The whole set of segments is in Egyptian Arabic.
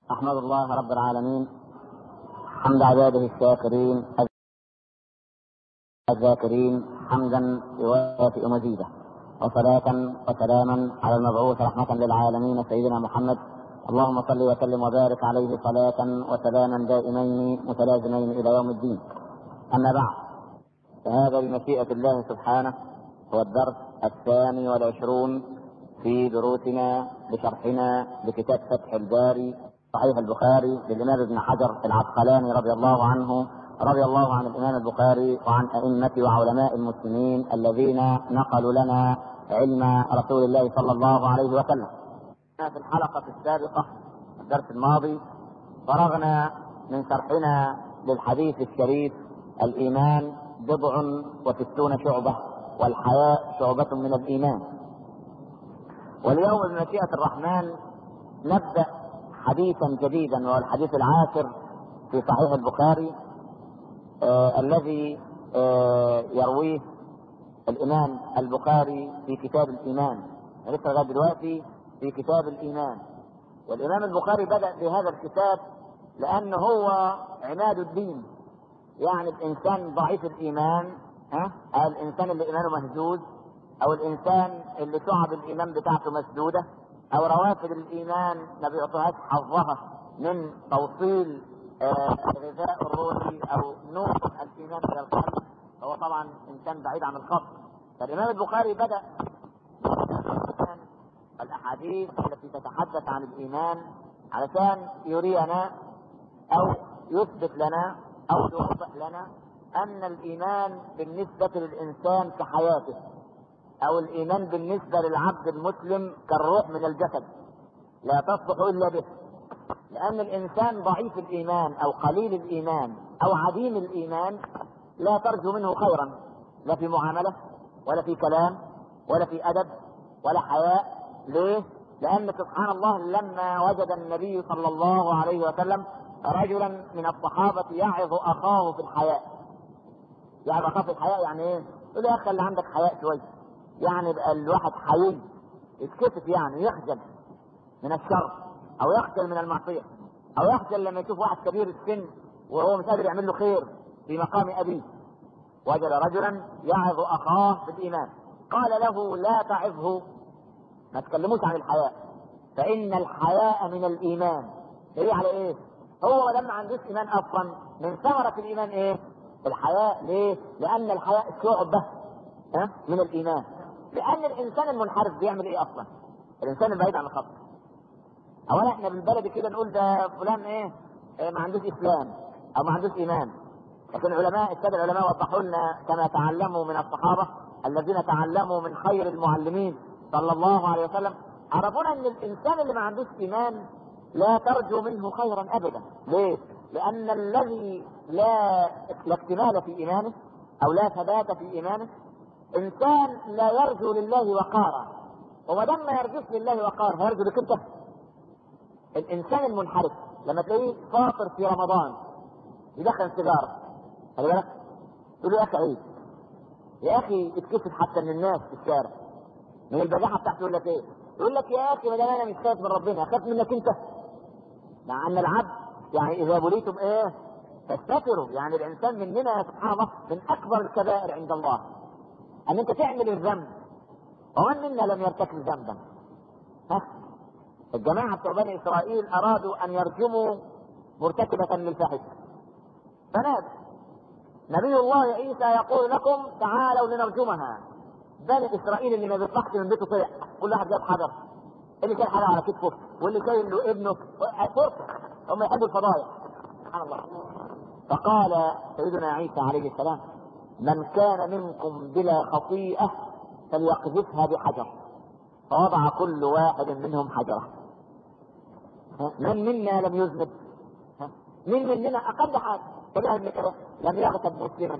أحمد الله رب العالمين حمد عباده الشاكرين الذاكرين حمدا يوافئ مزيده وصلاة وسلاما على المبعوث رحمة للعالمين سيدنا محمد اللهم صل وسلم وبارك عليه صلاة وسلاما دائمين متلازمين إلى يوم الدين أما بعد فهذا بمشيئة الله سبحانه هو الدرس الثاني والعشرون في دروسنا بشرحنا لكتاب فتح الباري صحيح البخاري للإمام ابن حجر العسقلاني رضي الله عنه رضي الله عن الإمام البخاري وعن أئمة وعلماء المسلمين الذين نقلوا لنا علم رسول الله صلى الله عليه وسلم. في الحلقة السابقة الدرس الماضي فرغنا من شرحنا للحديث الشريف الإيمان بضع وستون شعبة والحياء شعبة من الإيمان. واليوم بمشيئة الرحمن نبدأ حديثا جديدا وهو الحديث العاشر في صحيح البخاري آه الذي آه يرويه الامام البخاري في كتاب الايمان لسه لغايه دلوقتي في كتاب الايمان والامام البخاري بدا بهذا الكتاب لانه هو عماد الدين يعني الانسان ضعيف الايمان ها أو الانسان اللي ايمانه مهزوز او الانسان اللي شعب الايمان بتاعته مسدوده او روافد الايمان ما بيعطوهاش حظها من توصيل الغذاء الروحي او نور الايمان الى القلب هو طبعا انسان بعيد عن الخط فالامام البخاري بدا الاحاديث التي تتحدث عن الايمان علشان يرينا او يثبت لنا او يوضح لنا ان الايمان بالنسبه للانسان كحياته او الايمان بالنسبه للعبد المسلم كالروح من الجسد لا تصلح الا به لان الانسان ضعيف الايمان او قليل الايمان او عديم الايمان لا ترجو منه خيرا لا في معامله ولا في كلام ولا في ادب ولا حياء ليه لان سبحان الله لما وجد النبي صلى الله عليه وسلم رجلا من الصحابه يعظ اخاه في الحياء يعظ اخاه في الحياء يعني ايه يقول يا اخي اللي عندك حياء شويه يعني يبقى الواحد حيي يتكسف يعني يخجل من الشر او يخجل من المعصيه او يخجل لما يشوف واحد كبير السن وهو مش قادر يعمل له خير في مقام ابيه وجد رجلا يعظ اخاه بالايمان قال له لا تعظه ما تكلموش عن الحياء فان الحياء من الايمان دليل على ايه هو لما عندوش ايمان اصلا من ثمره الايمان ايه الحياء ليه لان الحياء شعبه ها من الايمان لان الانسان المنحرف بيعمل ايه اصلا الانسان البعيد عن الخط اولا احنا بالبلد كده نقول ده فلان ايه, إيه ما عندوش اسلام او ما عندوش ايمان لكن العلماء الساده العلماء وضحوا لنا كما تعلموا من الصحابه الذين تعلموا من خير المعلمين صلى الله عليه وسلم عرفونا ان الانسان اللي ما عندوش ايمان لا ترجو منه خيرا ابدا ليه لان الذي لا لا اكتمال في ايمانه او لا ثبات في ايمانه انسان لا يرجو لله وقارا وما دام ما يرجوش لله وقار هيرجو لك انت الانسان المنحرف لما تلاقيه فاطر في رمضان يدخن سيجاره خلي بالك تقول له يا اخي عيد يا اخي اتكسف حتى من الناس في الشارع من البجاحه بتاعته يقول لك ايه؟ يقول لك يا اخي ما دام انا مش خايف من ربنا اخاف منك انت مع ان العبد يعني اذا بليتم ايه؟ فاستتروا يعني الانسان مننا سبحان الله من اكبر الكبائر عند الله ان انت تعمل الذنب ومن منا لم يرتكب ذنبا ها الجماعة بتوع بني إسرائيل أرادوا أن يرجموا مرتكبة للفاحشة فنادى نبي الله عيسى يقول لكم تعالوا لنرجمها بني إسرائيل اللي ما بيطلعش من بيته طلع كل واحد جاب حجر اللي شايل حجر على كتفه واللي شايل له ابنه فرصة هم يحبوا الفضايح سبحان الله فقال سيدنا عيسى عليه السلام من كان منكم بلا خطيئة فليقذفها بحجر فوضع كل واحد منهم حجرة من منا لم يذنب من مننا أقل حاجة كلها من كده لم يغتب مسلما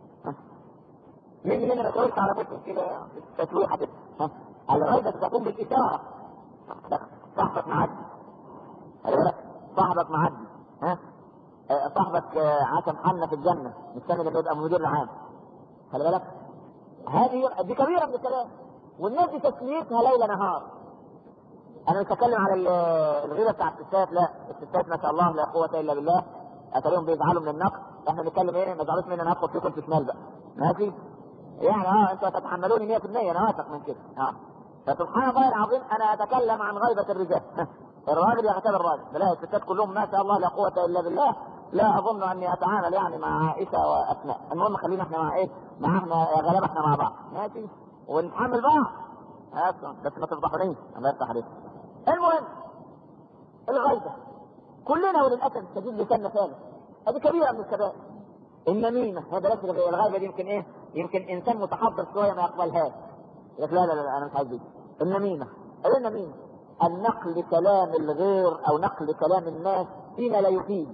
من مننا ما تقولش على مسلم كده تسويحة الغيبة تقوم بالإشارة صاحبك معدي صاحبك معدي ها صاحبك عاش محنة في الجنة مستني لما يبقى مدير العام خلي بالك هذه دي كبيرة من الكلام والناس دي تسميتها ليل نهار انا مش هتكلم على ال- الغيبه بتاع الستات لا الستات ما شاء الله لا قوه الا بالله اتاريهم بيزعلوا من النقد احنا بنتكلم ايه ما تزعلوش مني انا هدخل فيكم في شمال بقى ماشي يعني اه انتوا هتتحملوني 100% انا واثق من كده اه فسبحان الله العظيم انا اتكلم عن غيبه الرجال الراجل يغتاب الراجل بلاقي الستات كلهم ما شاء الله لا قوه الا بالله لا اظن اني اتعامل يعني مع عائشه واسماء المهم خلينا احنا مع ايه مع احنا يا غلابه احنا مع بعض ماشي ونتحمل بعض اصلا بس ما تفضحونيش الله يفتح عليك المهم الغيبه كلنا وللاسف الشديد لساننا ثالث هذه كبيره من الكبائر النميمه هذا بس الغيبه دي يمكن ايه يمكن انسان متحضر شويه ما يقبلهاش يقول لا لا لا انا مش عايز دي النميمه ايه النميمه؟ النقل كلام الغير او نقل كلام الناس فيما لا يفيد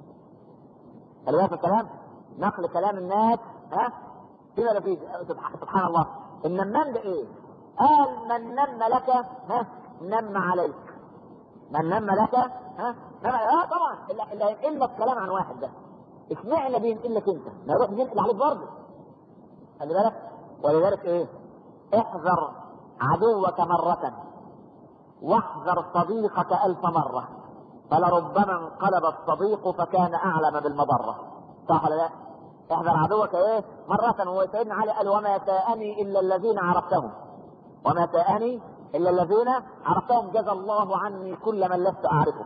خلي بالك من الكلام نقل كلام الناس ها فيما لا يفيد سبحان, سبحان الله النمام ده ايه؟ قال من نم لك ها نم عليك من نم لك ها نم اه طبعا اللي اللي هينقل لك كلام عن واحد ده اشمعنى بينقل لك انت؟ ما يروح ينقل عليك برضه خلي بالك ولذلك ايه؟ احذر عدوك مرة واحذر صديقك ألف مرة فلربما انقلب الصديق فكان أعلم بالمضرة صح ولا لا؟ احذر عدوك ايه؟ مرة وسيدنا علي قال وما ساءني إلا الذين عرفتهم وما ساءني إلا الذين عرفتهم جزى الله عني كل من لست أعرفه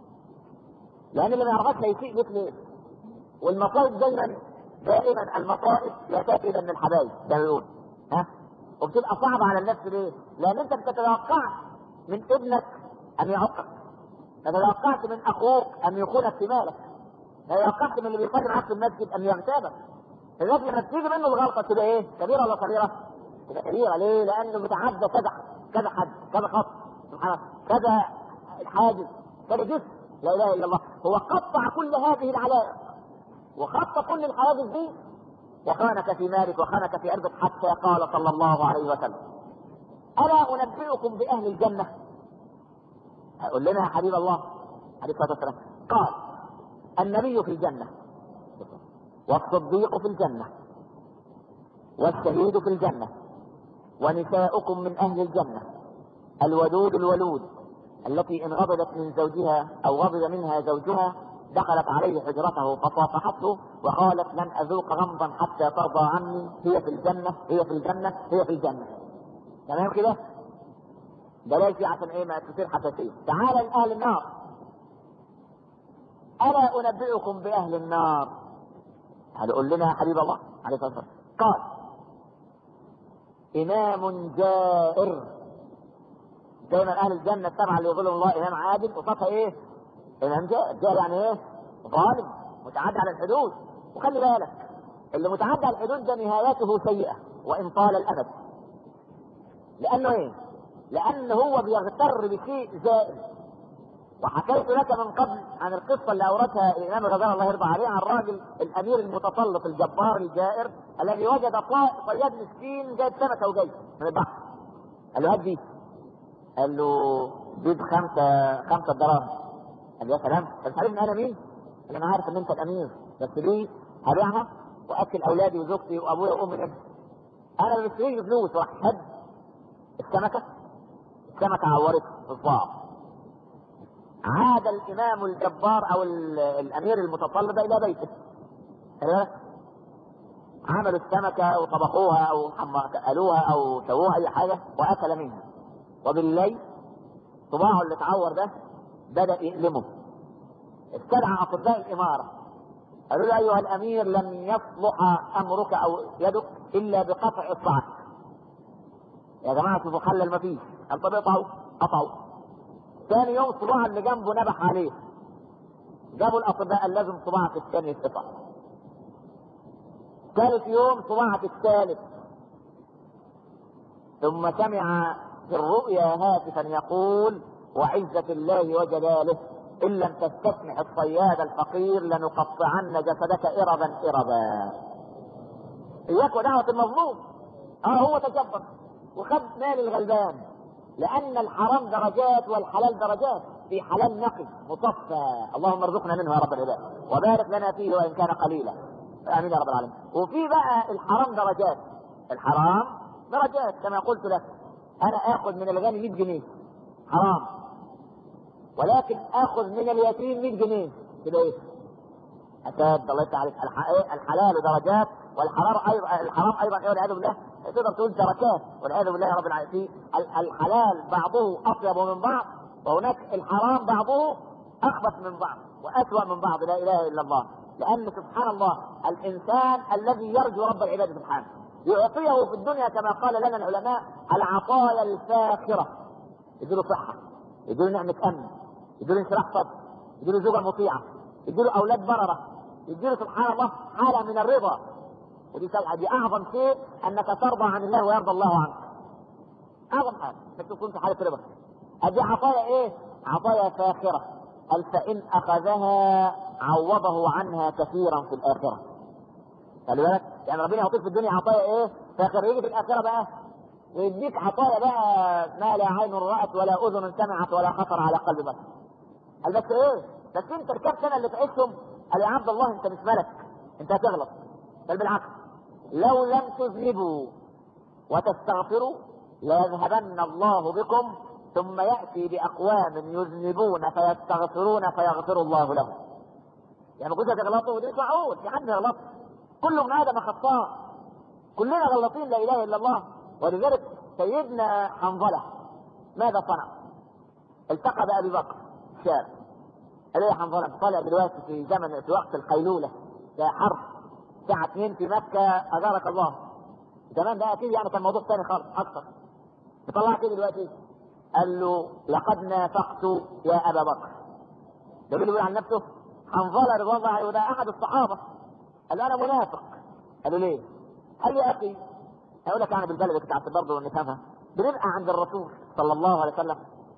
لأن اللي ما يعرفكش هيسيء مثل ايه؟ والمصائب دايما دائما المصائب لا تأتي إلا من الحبايب ده بيقول ها وبتبقى صعبة على النفس ليه؟ لأن أنت بتتوقع من ابنك أن يعقك ما تتوقعش من أخوك أن يخونك في مالك ما توقعت من اللي بيصلي معاك في المسجد أن يغتابك لذلك لما تيجي منه الغلطة تبقى إيه؟ كبيرة ولا صغيرة؟ تبقى كبيرة ليه؟ لأنه متعدى كذا كذا حد كذا خط سبحان الله كذا حاجز كذا جسم لا إله إلا الله هو قطع كل هذه العلائق وخط كل الحواجز دي وخانك في مالك وخانك في ارضك حتى قال صلى الله عليه وسلم الا انبئكم باهل الجنه قل لنا يا حبيب الله عليه الصلاه والسلام قال النبي في الجنه والصديق في الجنه والشهيد في الجنه ونساؤكم من اهل الجنه الودود الولود التي ان غضبت من زوجها او غضب منها زوجها دخلت عليه حجرته فصافحته وقالت لن اذوق غمضا حتى ترضى عني هي في الجنه هي في الجنه هي في الجنه تمام كده؟ بلاش دي عشان ايه ما تصير حساسيه تعال لاهل النار الا انبئكم باهل النار هذا قول لنا يا حبيب الله عليه الصلاه والسلام قال امام جائر دايما اهل الجنه السبعه اللي يظلهم الله امام عادل وصفها ايه؟ امام جائر جائر يعني ايه؟ ظالم متعدى على الحدود وخلي بالك اللي متعدى على الحدود ده نهايته سيئه وان طال الامد لانه ايه؟ لان هو بيغتر بشيء زائل وحكيت لك من قبل عن القصه اللي اوردها الامام الغزالي الله يرضى عليه عن الراجل الامير المتسلط الجبار الجائر الذي وجد طا- صياد مسكين جايب سمكه وجاي من البحر قال له هات دي قال له دي بخمسه خمسه دراهم قال له يا سلام انت عارف ان انا مين؟ قال انا عارف ان انت الامير بس دي هبيعها واكل اولادي وزوجتي وابويا وامي وابني انا ما بشتريش بفلوس راح هد السمكه السمكه عورته في الصباع عاد الامام الجبار او ال- الامير المتسلط الى بيته خلي بالك؟ عملوا السمكه وطبخوها او حم- قالوها او سووها اي حاجه واكل منها وبالليل صباعه اللي اتعور ده بدا يألمه استدعى اطباء الاماره قالوا له ايها الامير لن يصلح امرك او يدك الا بقطع الصعق يا جماعه شوفوا حل ما فيش قال طب اقطعوا قطعوا ثاني يوم صباع اللي جنبه نبح عليه جابوا الاطباء قال لازم صباعك الثاني يتقطع ثالث يوم صباعك الثالث ثم سمع في الرؤيا هاتفا يقول وعزة الله وجلاله إن لم تستسمح الصياد الفقير لنقطعن جسدك إربا إربا إياك ودعوة المظلوم اه هو تجبر وخد مال الغلبان لأن الحرام درجات والحلال درجات في حلال نقي مصفى اللهم ارزقنا منه يا رب العباد وبارك لنا فيه وإن كان قليلا آمين يا رب العالمين وفي بقى الحرام درجات الحرام درجات كما قلت لك أنا آخذ من الغني 100 جنيه حرام ولكن اخذ من اليتيم 100 جنيه كده ايه؟ اساد الله يفتح عليك الح- الحلال درجات والحرام ايضا الحرام ايضا ايه والعياذ بالله تقدر تقول دركات والعياذ بالله يا رب العالمين ال- الحلال بعضه اطيب من بعض وهناك الحرام بعضه اخبث من بعض واسوأ من بعض لا اله الا الله لان سبحان الله الانسان الذي يرجو رب العباد سبحانه يعطيه في الدنيا كما قال لنا العلماء العطايا الفاخره يديله صحه يديله نعمه امن يديله انشراح صدر يديله زوجه مطيعه يديله اولاد برره يديله سبحان الله حاله من الرضا ودي سبعه دي اعظم شيء انك ترضى عن الله ويرضى الله عنك اعظم حاجه انك تكون في حاله رضا ادي عطايا ايه؟ عطايا فاخره قال فان اخذها عوضه عنها كثيرا في الاخره خلي بالك يعني ربنا يعطيك في الدنيا عطايا ايه؟ فاخره يجي في الاخره بقى ويديك عطايا بقى ما لا عين رأت ولا اذن سمعت ولا خطر على قلب بشر قال بس ايه؟ بس انت الكام سنه اللي تعيشهم قال يا عبد الله انت مش ملك انت هتغلط بل بالعكس لو لم تذنبوا وتستغفروا ليذهبن الله بكم ثم ياتي باقوام يذنبون فيستغفرون فيغفر الله لهم. يعني ما كنتش هتغلطوا ودي معقول في حد يغلط كل ابن ادم خطاء كلنا غلطين لا اله الا الله ولذلك سيدنا حنظله ماذا صنع؟ التقى بابي بكر شاب قال يا حنظله طالع دلوقتي في زمن في وقت القيلوله ده حرب الساعه 2 في مكه اجارك الله زمان ده اكيد يعني كان موضوع ثاني خالص اكثر تطلع كده دلوقتي قال له لقد نافقت يا ابا بكر ده بيقول عن نفسه حنظله رضوان الله عليه وده احد الصحابه قال له انا منافق قال له ليه؟ قال لي يا اخي هقول لك انا بالبلد بتاعت برضه نفهمها بنبقى عند الرسول صلى الله عليه وسلم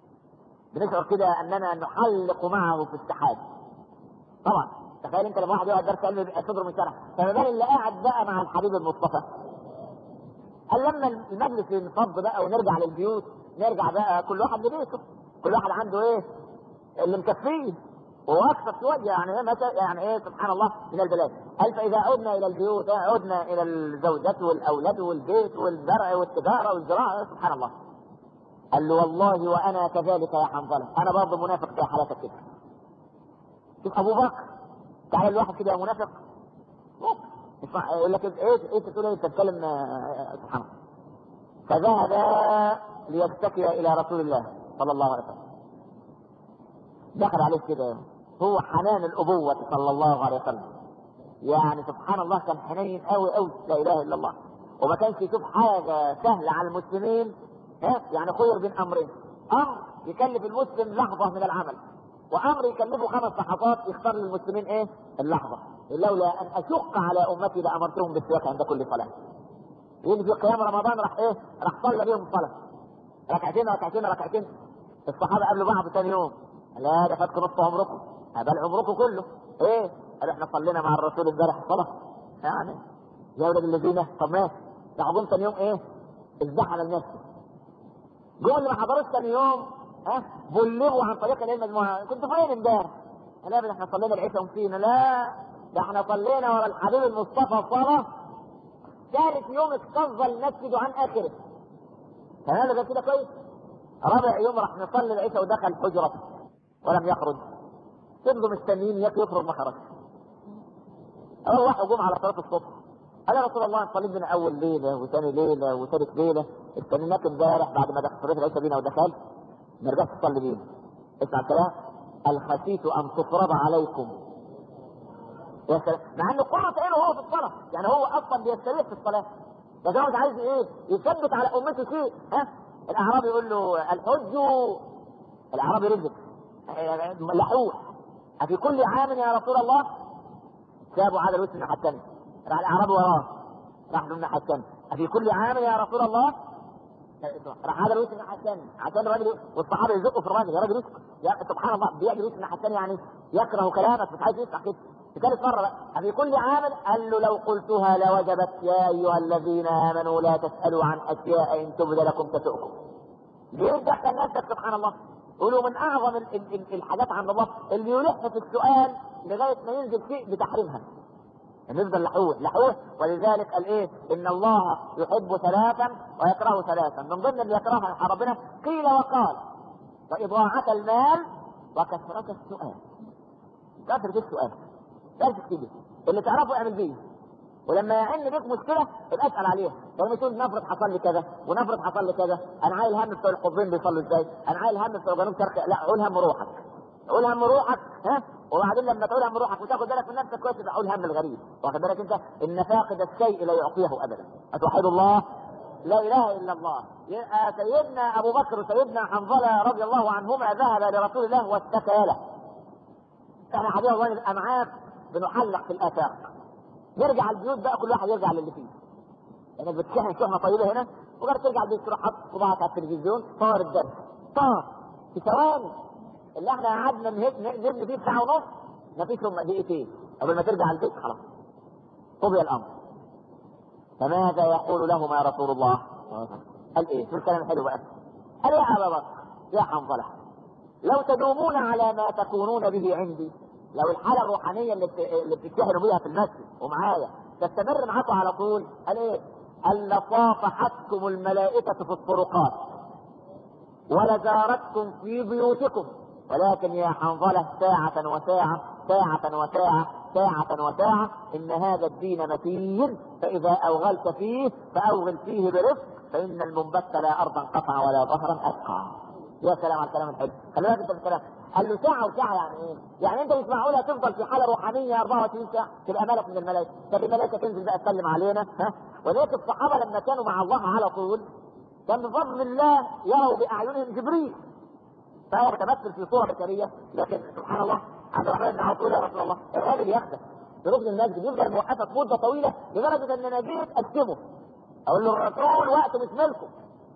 بنشعر كده اننا نحلق معه في السحاب طبعا تخيل انت لما واحد يقعد درس علم يبقى صدره من شرح فما بال اللي قاعد بقى مع الحبيب المصطفى قال لما المجلس ينفض بقى ونرجع للبيوت نرجع بقى كل واحد لبيته كل واحد عنده ايه اللي مكفيه واكثر شويه يعني ايه متى يعني ايه سبحان الله من البلاد قال فاذا عدنا الى البيوت عدنا الى الزوجات والاولاد والبيت والزرع والتجاره والزراعه سبحان الله قال له والله وانا كذلك يا حنظله انا برضه منافق في حالتك كده شوف ابو بكر تعالى الواحد كده يا منافق اسمع يقول لك ايه ايه تقول ايه تتكلم آه، سبحان الله فذهب ليشتكي الى رسول الله صلى الله عليه وسلم دخل عليه كده هو حنان الابوه صلى الله عليه وسلم يعني سبحان الله كان حنين قوي قوي لا اله الا الله وما كانش يشوف حاجه سهله على المسلمين ها يعني خير بين امرين امر يكلف المسلم لحظه من العمل وامر يكلفه خمس لحظات يختار للمسلمين ايه اللحظه لولا ان اشق على امتي لامرتهم بالسواك عند كل صلاه يجي في قيام رمضان راح ايه راح صلى بيهم صلاه ركعتين ركعتين ركعتين الصحابه قابلوا بعض ثاني يوم لا ده فاتكم نصف عمركم بل عمركم كله ايه قال احنا صلينا مع الرسول امبارح صلاه يعني يا ولد الذين طب ماشي راح جم ثاني يوم ايه ازدحم الناس جم اللي ما حضروش ثاني يوم ها بلغوا عن طريق العلم المجموعه كنت فين امبارح؟ لا ده احنا صلينا العشاء وفينا لا ده احنا صلينا ورا الحبيب المصطفى صلاه ثالث يوم اكتظ المسجد عن اخره تمام ده كده كويس رابع يوم راح نصلي العشاء ودخل حجرته ولم يخرج فضلوا مستنيين ياك يخرج ما خرج روحوا جم على صلاه الصبح قال يا رسول الله انت صليت بنا اول ليله وثاني ليله وثالث ليله استنيناك امبارح بعد ما دخلت صليت العشاء بينا ودخلت ما رجعتش تصلي بينا اسمع الكلام قال خشيت ان تفرض عليكم يا سلام مع ان قرة عينه هو في الصلاة يعني هو اصلا بيستريح في الصلاة بس هو مش عايز ايه يثبت على امته شيء ها الاعرابي يقول له الحج الاعرابي رزق لحوح أفي كل عام يا رسول الله سابوا على الوسط الناحية الثانية راح الاعرابي وراه راح له الناحية الثانية أفي كل عام يا رسول الله راح هذا الوسط الناحية الثانية عشان الراجل والصحابة يزقوا في الراجل يا راجل اسكت يا سبحان الله بيعمل الوسط الناحية الثانية يعني يكره كلامك مش عايز يسمع كده في ثالث مرة بقى أفي كل عام قال له لو قلتها لوجبت يا أيها الذين آمنوا لا تسألوا عن أشياء إن تبد لكم تسؤكم. ليه تدخل نفسك سبحان الله؟ يقولوا من أعظم ال- ال- ال- الحاجات عند الله اللي يلح في السؤال لغاية ما ينزل شيء بتحريمها. نفضل لحوه لحوه ولذلك قال ايه ان الله يحب ثلاثا ويكره ثلاثا من ضمن اللي يكرهها ربنا قيل وقال واضاعة المال وكثرة السؤال كثرة السؤال بس كده اللي تعرفه اعمل بيه ولما يعن بيك مشكله ابقى اسال عليها لما تقول نفرض حصل لي كذا ونفرض حصل لي كذا انا عايل هم بتوع القطبين بيصلوا ازاي انا عايل هم بتوع جنوب شرق لا قول هم روحك قول هم روحك ها وبعدين لما تقول هم روحك وتاخد بالك من نفسك كويس تبقى قول هم الغريب واخد بالك انت ان فاقد الشيء لا يعطيه ابدا اتوحد الله لا اله الا الله سيدنا ابو بكر وسيدنا حنظله رضي الله عنهما ذهب لرسول الله واشتكى له احنا حبيب الله نبقى معاك بنحلق في الافاق نرجع البيوت بقى كل واحد يرجع للي فيه يعني بتشحن شحنه طويله هنا وقال ترجع البيت تروح حط صباعك على التلفزيون طار الدرس طار في ثواني اللي احنا قعدنا نبني فيه ساعه ونص ما فيش هم دقيقتين قبل ما ترجع البيت خلاص قضي الامر فماذا يقول لهما رسول الله؟ قال ايه؟ شو الكلام الحلو بقى؟ قال يا ابا بكر يا حنظله لو تدومون على ما تكونون به عندي لو الحاله الروحانيه اللي بت... اللي بتتشهروا بيها في المسجد ومعايا تستمر معاكم على طول قال ايه؟ قال لصافحتكم الملائكه في الطرقات ولزارتكم في بيوتكم ولكن يا حنظله ساعة وساعة ساعة وساعة ساعة وساعة إن هذا الدين متين فإذا أوغلت فيه فأوغل فيه برفق فإن المنبت لا أرضا قطع ولا ظهرا أبقى يا سلام على الكلام الحلو خلي بالك انت بالكلام قال له ساعة وساعة يعني ايه؟ يعني انت مش معقول هتفضل في حالة روحانية 24 ساعة تبقى ملك من الملائكة، طب الملائكة تنزل بقى تسلم علينا ها؟ ولذلك الصحابة لما كانوا مع الله على طول كان بفضل الله يروا بأعينهم جبريل فهو متمثل في صورة بشرية لكن سبحان الله عبد الرحمن بن عوف يا رسول الله الراجل يخدم في ركن المسجد يفضل موقفك مدة طويلة لدرجة ان انا جيت اقسمه اقول له الرسول وقت مش ملكه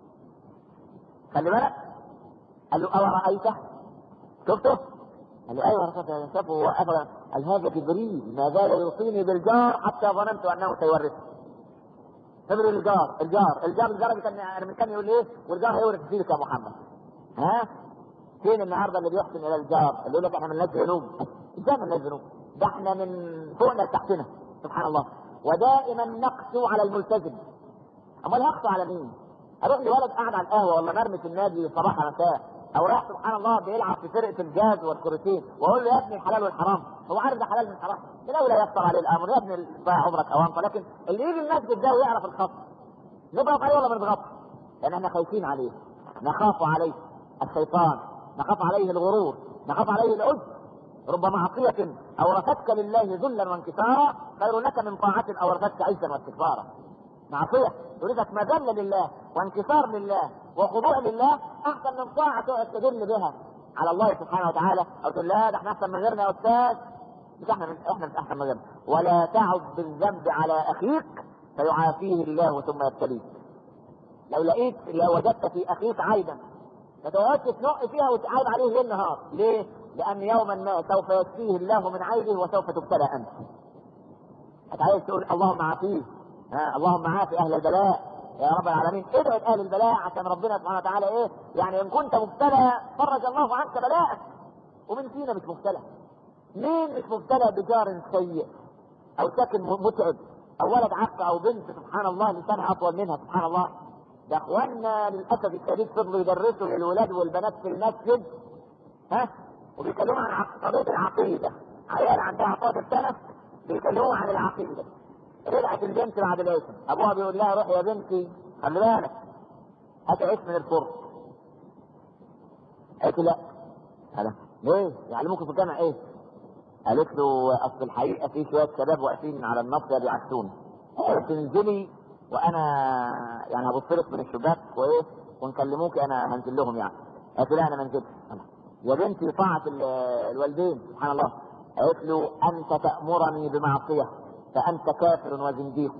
خلي بالك قال له أو رأيته شفته؟ قال له أيوه رسول الله شافه وقفل قال هذا جبريل ما زال يوصيني بالجار حتى ظننت أنه سيورثه جبريل الجار الجار الجار لدرجة أن أنا من كان يقول إيه والجار هيورث فيك يا محمد ها؟ فين النهارده اللي بيحسن الى الجار اللي يقول لك احنا مالناش ذنوب ازاي مالناش ذنوب ده احنا من فوقنا لتحتنا سبحان الله ودائما نقسو على الملتزم امال هقسو على مين؟ اروح لولد قاعد على القهوه ولا مرمي في النادي صباحا مساء او راح سبحان الله بيلعب في فرقه الجاز والكروتين واقول له يا ابني الحلال والحرام هو عارف ده حلال من حرام لو لا يسر عليه الامر يا ابني ضيع عمرك اوانطه لكن اللي يجي المسجد ده ويعرف الخط نضغط عليه ولا ما نضغطش؟ لان احنا خايفين عليه نخاف عليه الشيطان نخاف عليه الغرور نخاف عليه العجب رب معصية أورثتك لله ذلا وانكسارا خير لك من طاعة أورثتك عزا واستكبارا معصية يريدك مذلة لله وانكسار لله وخضوع لله أحسن من طاعة تدل بها على الله سبحانه وتعالى أو تقول لا ده احنا أحسن من غيرنا يا أستاذ مش احنا من احنا مش أحسن من غيرنا ولا تعد بالذنب على أخيك فيعافيه الله ثم يبتليك لو لقيت لو وجدت في أخيك عيبا ما تقعدش تنق فيها وتعايب عليه ليل نهار ليه؟ لأن يوما ما سوف يكفيه الله من عيبه وسوف تبتلى أنت عايز تقول اللهم عافيه ها اللهم عافي أهل البلاء يا رب العالمين ادعو اهل البلاء عشان ربنا سبحانه وتعالى ايه يعني ان كنت مبتلى فرج الله عنك بلاءك ومن فينا مش مبتلى مين مش مبتلى بجار سيء او ساكن متعب او ولد عقل او بنت سبحان الله لسانها اطول منها سبحان الله ده اخواننا للاسف الشديد فضلوا يدرسوا للولاد والبنات في المسجد ها وبيتكلموا عن قضيه العقيده عيال عندها 11 سنه بيتكلموا عن العقيده رجعت البنت بعد العشاء ابوها بيقول لها روح يا بنتي خلي بالك هات عيش من الفرن قالت لا هلا ليه؟ يعلموكم في الجامع ايه؟ قالت له اصل الحقيقه في شويه شباب واقفين على النص بيعكسوني تنزلي وانا يعني هبص لك من الشباك وايه ونكلموك انا هنزل لهم يعني قالت لا انا ما نزلتش يا بنتي طاعه الوالدين سبحان الله قالت له انت تامرني بمعصيه فانت كافر وزنديق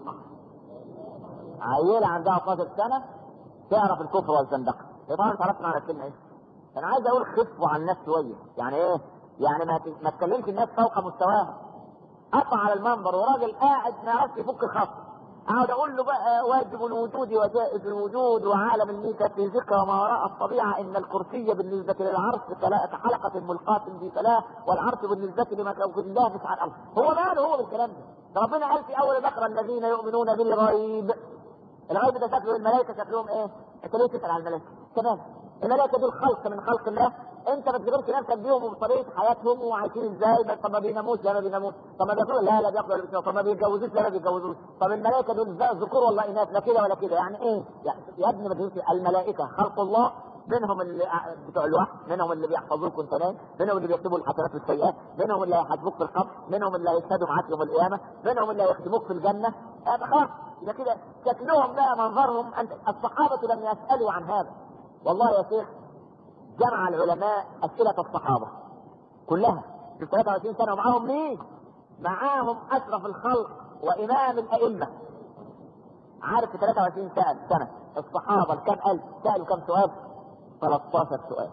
عيله عندها 12 سنه تعرف الكفر والزندقه طبعا انت عرفت معنى الكلمه ايه انا عايز اقول خفوا عن الناس شويه يعني ايه يعني ما ما تكلمش الناس فوق مستواهم اطلع على المنبر وراجل قاعد ما يعرفش يفك الخط اقعد اقول له بقى واجب الوجود وجائز الوجود وعالم الميتافيزيقا وما وراء الطبيعه ان الكرسي بالنسبه للعرش كحلقه ملقاة في فلاه والعرش بالنسبه لما كوكب الله مش على الارض هو ماله هو بالكلام ده ربنا قال في اول بقره الذين يؤمنون بالغيب الغيب ده شكله الملائكه شكلهم ايه؟ انت ليه تسال على الملائكه؟ تمام الملائكه دول خلق من خلق الله انت ما تجبرش نفسك بيهم وبطريقه حياتهم وعايشين ازاي طب ما بيناموش لا ما بيناموش طب ما بياكلوا لا لا بياكلوا ولا بيشربوا طب ما بيتجوزوش لا ما بيتجوزوش طب الملائكه دول ذكور ولا اناث لا كده ولا كده يعني ايه؟ يعني يا ابني ما تجيبش الملائكه خلق الله منهم اللي بتوع الوحي منهم اللي بيحفظوك وانت نايم منهم اللي بيكتبوا الحسنات والسيئات منهم اللي هيحاسبوك في القبر منهم اللي هيشهدوا معاك يوم القيامه منهم اللي هيخدموك في الجنه هذا خلاص يبقى كده شكلهم بقى منظرهم انت الصحابه لم يسالوا عن هذا والله يا شيخ جمع العلماء اسئله الصحابه كلها في 23 سنه ومعاهم مين؟ معاهم اشرف الخلق وامام الائمه عارف في 23 سنه سنه الصحابه كم الف سالوا كم سؤال؟ 13 سؤال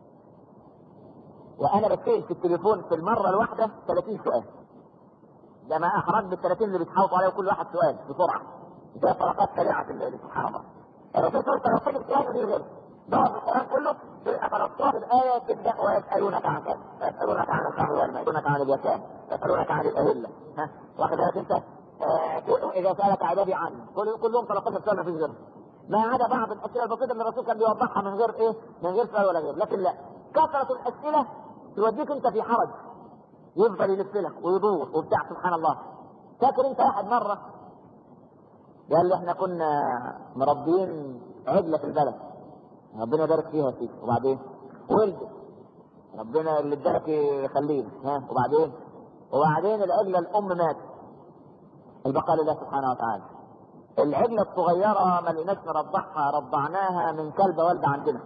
وانا بتسال في التليفون في المره الواحده 30 سؤال ده ما احرج بال 30 اللي بيتحاوطوا عليه كل واحد سؤال بسرعه ده طرقات سريعه الصحابه الرسول صلى الله عليه وسلم سؤال غير غير بعض القران كله في 13 ايه تبدا ويسالونك عن كذا يسالونك عن الخمر والماء يسالونك عن اليتامى يسالونك عن الاهله ها واخد بالك انت آه اذا سالك عبادي عني كل كلهم 13 سؤال ما فيش غيرهم ما عدا بعض الاسئله البسيطه اللي الرسول كان بيوضحها من غير ايه؟ من غير سؤال ولا غير، لكن لا كثره الاسئله توديك انت في حرج يفضل يلف لك ويدور وبتاع سبحان الله فاكر انت واحد مره قال لي احنا كنا مربيين عجله في البلد ربنا يبارك فيها فيك وبعدين ولد ربنا اللي اداك يخليه ها وبعدين وبعدين العجله الام ماتت البقاء لله سبحانه وتعالى العجلة الصغيرة ما لقيناش نرضعها رضعناها من كلبة والدة عندنا.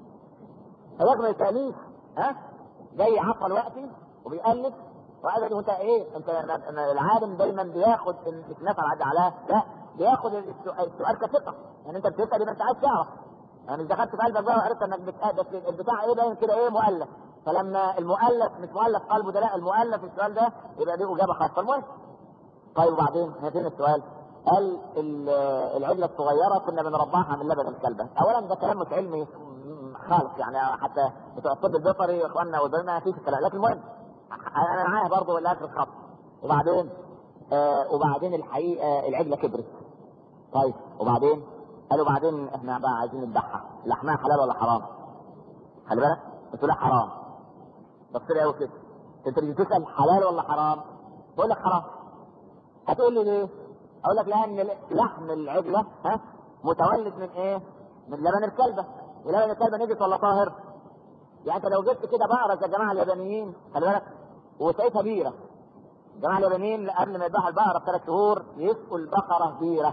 فياك ما يسأليش ها؟ جاي عطل وقتي وبيقلب وقال له انت ايه؟ انت العالم دايما بياخد مش نفع عدى عليها لا بياخد السؤال كثقة يعني انت بتسأل يبقى انت عايز تعرف. يعني مش دخلت في قلبك بقى وعرفت انك بتقابل البتاع ايه باين كده ايه مؤلف فلما المؤلف مش مؤلف قلبه ده لا المؤلف السؤال ده يبقى دي اجابه خاصه المهم طيب وبعدين فين السؤال؟ قال العجلة الصغيرة كنا بنرضعها من لبن الكلبة أولا ده كلام مش علمي خالص يعني حتى بتوع الطب البيطري اخواننا وزمايلنا ما فيش الكلام لكن المهم انا معايا برضه اللي اخر الخط وبعدين آه وبعدين الحقيقه العجله كبرت طيب وبعدين قالوا بعدين احنا بقى عايزين نذبحها لحمها حلال ولا حرام؟ خلي بالك قلت له حرام بص لي قوي كده انت تيجي تسال حلال ولا حرام؟ بقول لك حرام هتقول لي ليه؟ اقول لك لان لحم العجله ها متولد من ايه؟ من لبن الكلبه ولبن الكلبه نجس ولا طاهر؟ يعني انت لو جبت كده بقره زي الجماعه اليابانيين خلي بالك وسقيتها بيره الجماعه اليابانيين قبل ما يذبحوا البقره بثلاث شهور يسقوا البقره بيره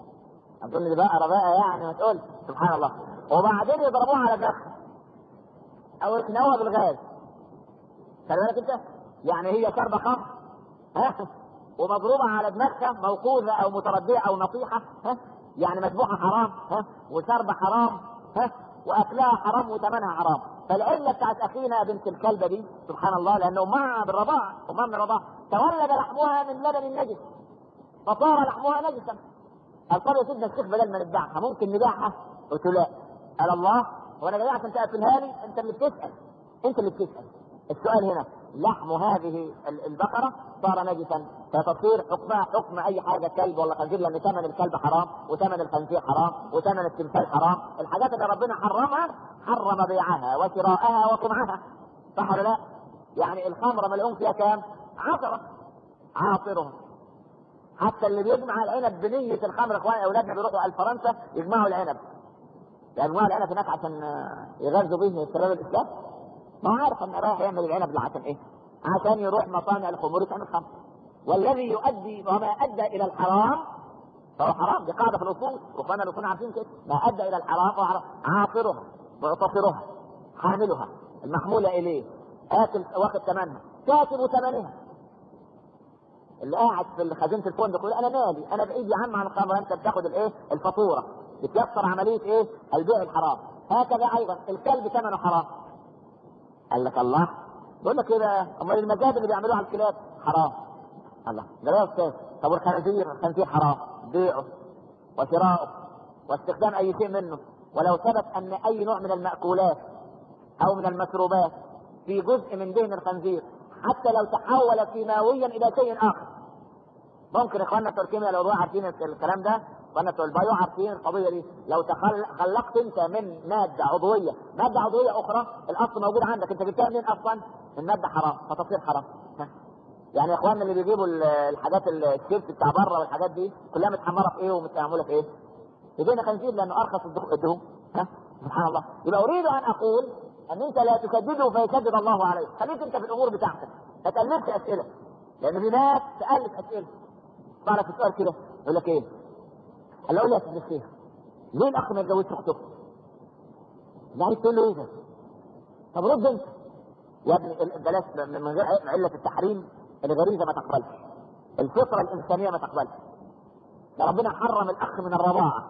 اظن دي بقره بقى يعني ما تقول سبحان الله وبعدين يضربوها على دماغها او يقنعوها بالغاز خلي بالك انت يعني هي شربه خمر ها ومضروبه على دماغها موقوذه او مترديه او نصيحه ها يعني مذبوحه حرام ها وشربه حرام ها واكلها حرام وثمنها حرام فالعله بتاعت اخينا بنت الكلبه دي سبحان الله لانه امها بالرضاعه امها من الرضاعه تولد لحمها من لبن النجس فصار لحمها نجسا قال طب يا سيدنا الشيخ بدل ما نذبحها ممكن نبيعها؟ قلت له لا قال الله وانا جاي عشان تقفلها لي انت اللي بتسال انت اللي بتسال السؤال هنا لحم هذه البقره صار نجسا فتصير حكمها حكم اي حاجه كلب ولا خنزير لان ثمن الكلب حرام وثمن الخنزير حرام وثمن التمثال حرام الحاجات اللي ربنا حرمها حرم بيعها وشراءها وصنعها صح ولا لا؟ يعني الخمره ملعون فيها كام؟ عشرة عاصرهم حتى اللي بيجمع العنب بنية الخمر اخوان اولادنا بيروحوا على فرنسا يجمعوا العنب يجمعوا العنب هناك عشان يغذوا به شباب الاسلام ما هو عارف ان رايح يعمل العنب ده عشان ايه؟ عشان يروح مصانع الخمور يعمل خمر والذي يؤدي وما ادى الى الحرام فهو حرام دي قاعده في الاصول واخوانا الاصول عارفين كده ما ادى الى الحرام فهو حرام عاصرها معتصرها حاملها المحموله اليه اكل واخد ثمنها كاتب ثمنها اللي قاعد في خزينه الفندق يقول انا مالي انا بعيد يا عم عن الخمر انت بتاخد الايه الفاتوره بتيسر عمليه ايه البيع الحرام هكذا ايضا الكلب ثمنه حرام قال لك الله بقول لك ايه بقى امال المزاد اللي بيعملوها على الكلاب حرام الله ده يا استاذ طب والخنزير الخنزير حرام بيعه وشراؤه واستخدام اي شيء منه ولو ثبت ان اي نوع من الماكولات او من المشروبات في جزء من دهن الخنزير حتى لو تحول كيماويا الى شيء اخر ممكن اخواننا التركيين لو عارفين الكلام ده وانا بتوع البايو عارفين القضيه دي لو تخل... خلقت انت من ماده عضويه ماده عضويه اخرى الاصل موجود عندك انت جبتها منين اصلا؟ من ماده حرام فتصير حرام ها. يعني يا اخواننا اللي بيجيبوا ال- الحاجات ال- الشيبس بتاع بره والحاجات دي كلها متحمره في ايه ومتعمله في ايه؟ يدينا خنزير لانه ارخص الدخ- الدهون ها سبحان الله يبقى اريد ان اقول ان انت لا تسدده فيسدد الله عليك خليك انت في الامور بتاعتك ما تالفش اسئله لان في ناس تالف اسئله تعرف السؤال كده يقول لك ايه؟ قال له قول لي يا سيدي الشيخ ليه الاخ ما يتجوزش اخته؟ يعني تقول له ايه ده؟ طب رد انت يا ابني ال- بلاش من غير علة التحريم الغريزة ما تقبلش الفطرة الإنسانية ما تقبلش ده ربنا حرم الأخ من الرضاعة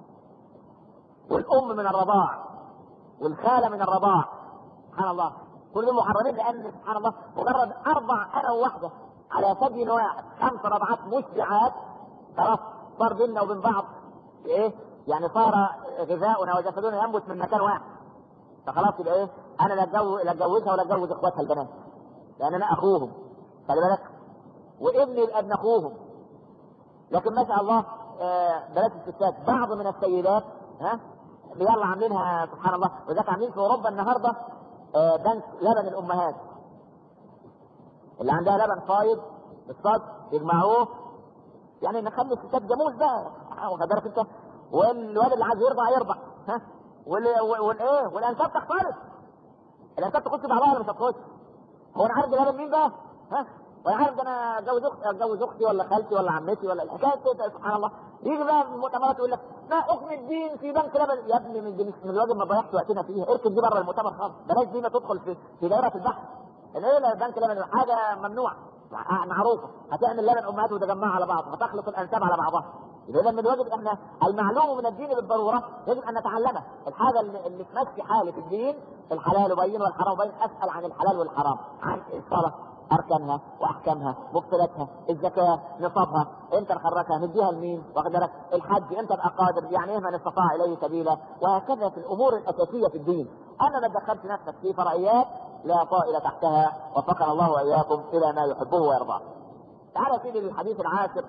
والأم من الرضاعة والخالة من الرضاعة سبحان الله كل دول محرمين لأن سبحان الله مجرد أربع أنا وواحدة على ثدي واحد خمس رضعات مشبعات خلاص صار بيننا وبين بعض إيه؟ يعني صار غذاؤنا وجسدنا ينبت من مكان واحد فخلاص يبقى ايه انا لا اتجوز لا اتجوزها ولا اتجوز اخواتها البنات لان انا اخوهم خلي بالك وابني يبقى ابن اخوهم لكن ما شاء الله آه، بنات الستات بعض من السيدات ها يلا عاملينها سبحان الله وذاك عاملين في اوروبا النهارده آه، بنك لبن الامهات اللي عندها لبن فايض بالصد يجمعوه يعني نخلي الستات جاموس بقى واخد بالك انت والواد اللي عايز يرضع يرضع ها وال- وال- والايه والانساب تختلط الانساب تخش بعضها ولا مش هتخش هو انا عارف ده لبن مين بقى ها وانا عارف ده انا اتجوز اختي اتجوز اختي ولا خالتي ولا عمتي ولا الحكايه كده سبحان الله يجي بقى في المؤتمرات يقول لك ما حكم الدين في بنك لبن يا ابني من, من الواجب ما ضيعتش وقتنا فيها اركن دي بره المؤتمر خالص بلاش دي ما تدخل في في دائره البحث الايه لا بنك لبن حاجه ممنوعه معروفه هتعمل لبن امهات وتجمعها على بعض هتخلط الانساب على بعضها اذا من الواجب احنا المعلوم من الدين بالضروره يجب ان نتعلمه الحاجه اللي, اللي تمشي حالي في الدين الحلال بين والحرام بين اسال عن الحلال والحرام عن الصلاه اركانها واحكامها مبطلاتها الزكاه نصابها امتى نخرجها نديها لمين واخد بالك الحج امتى ابقى قادر يعني ايه من استطاع اليه سبيلا وهكذا في الامور الاساسيه في الدين انا ما تدخلت نفسك في فرعيات لا طائل تحتها وفقنا الله واياكم الى ما يحبه ويرضاه تعالى سيدي للحديث العاشر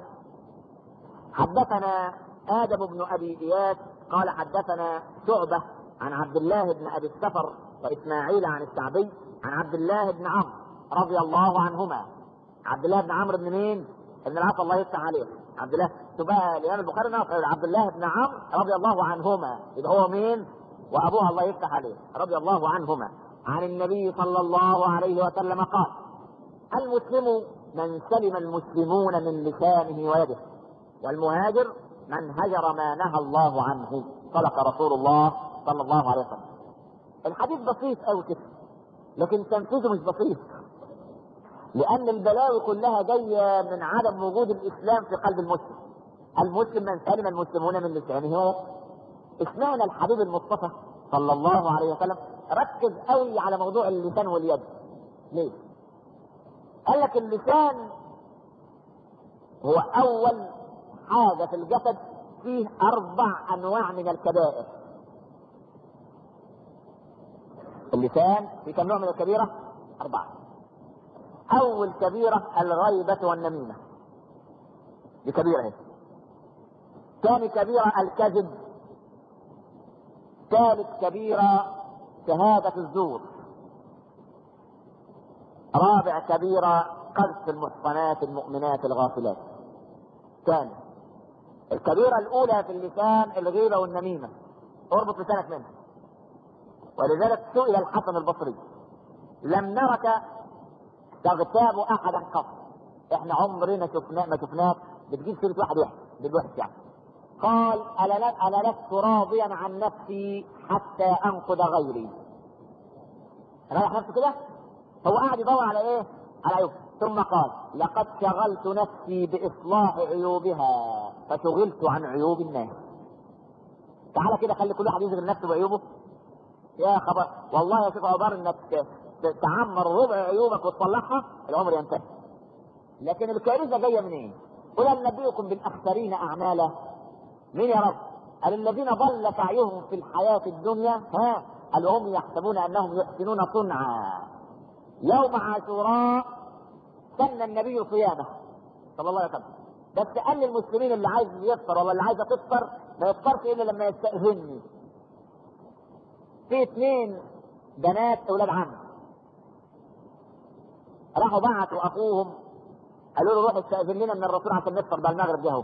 حدثنا آدم بن أبي إياس قال حدثنا شعبة عن عبد الله بن أبي السفر وإسماعيل عن الشعبي عن عبد الله بن عمرو رضي الله عنهما عبد الله بن عمرو بن مين؟ ابن العاص الله يفتح عليه عبد الله تبقى الإمام البخاري ناقل عبد الله بن عمرو رضي الله عنهما يبقى هو مين؟ وأبوه الله يفتح عليه رضي الله عنهما عن النبي صلى الله عليه وسلم قال المسلم من سلم المسلمون من لسانه ويده والمهاجر من هجر ما نهى الله عنه صدق رسول الله صلى الله عليه وسلم الحديث بسيط قوي كده لكن تنفيذه مش بسيط لان البلاوي كلها جايه من عدم وجود الاسلام في قلب المسلم المسلم من سلم المسلمون من لسانه ويده اشمعنى الحبيب المصطفى صلى الله عليه وسلم ركز قوي على موضوع اللسان واليد ليه قال لك اللسان هو اول حاجة في الجسد فيه أربع أنواع من الكبائر. اللسان في كم نوع من الكبيرة؟ أربعة. أول كبيرة الغيبة والنميمة. دي كبيرة هي. ثاني كبيرة الكذب. ثالث كبيرة شهادة الزور. رابع كبيرة قذف المحصنات المؤمنات الغافلات. ثاني الكبيرة الأولى في اللسان الغيبة والنميمة اربط لسانك منها ولذلك سئل الحسن البصري لم نرك تغتاب أحدا قط احنا عمرنا شفنا ما شفناك بتجيب سيرة واحد واحد بالوحش يعني قال ألا ألا لست راضيا عن نفسي حتى أنقذ غيري رايح نفسه كده هو قاعد يدور على ايه؟ على عيوب ثم قال لقد شغلت نفسي بإصلاح عيوبها فشغلت عن عيوب الناس تعالى كده خلي كل واحد يشغل نفسه بعيوبه يا خبر والله يا شيخ عمر انك تعمر ربع عيوبك وتصلحها العمر ينتهي لكن الكارثه جايه منين؟ قل هل نبئكم بالاخسرين اعمالا مين يا رب؟ قال الذين ضل سعيهم في الحياه الدنيا ها قال هم يحسبون انهم يحسنون صنعا يوم عاشوراء سن النبي صيامه صلى الله عليه وسلم بس قال للمسلمين اللي عايز يفطر ولا اللي عايزه تفطر ما يفطرش الا لما يستاذني في اثنين بنات اولاد عم راحوا بعتوا اخوهم قالوا له روح استاذن لنا من الرسول عشان نفطر بعد المغرب ده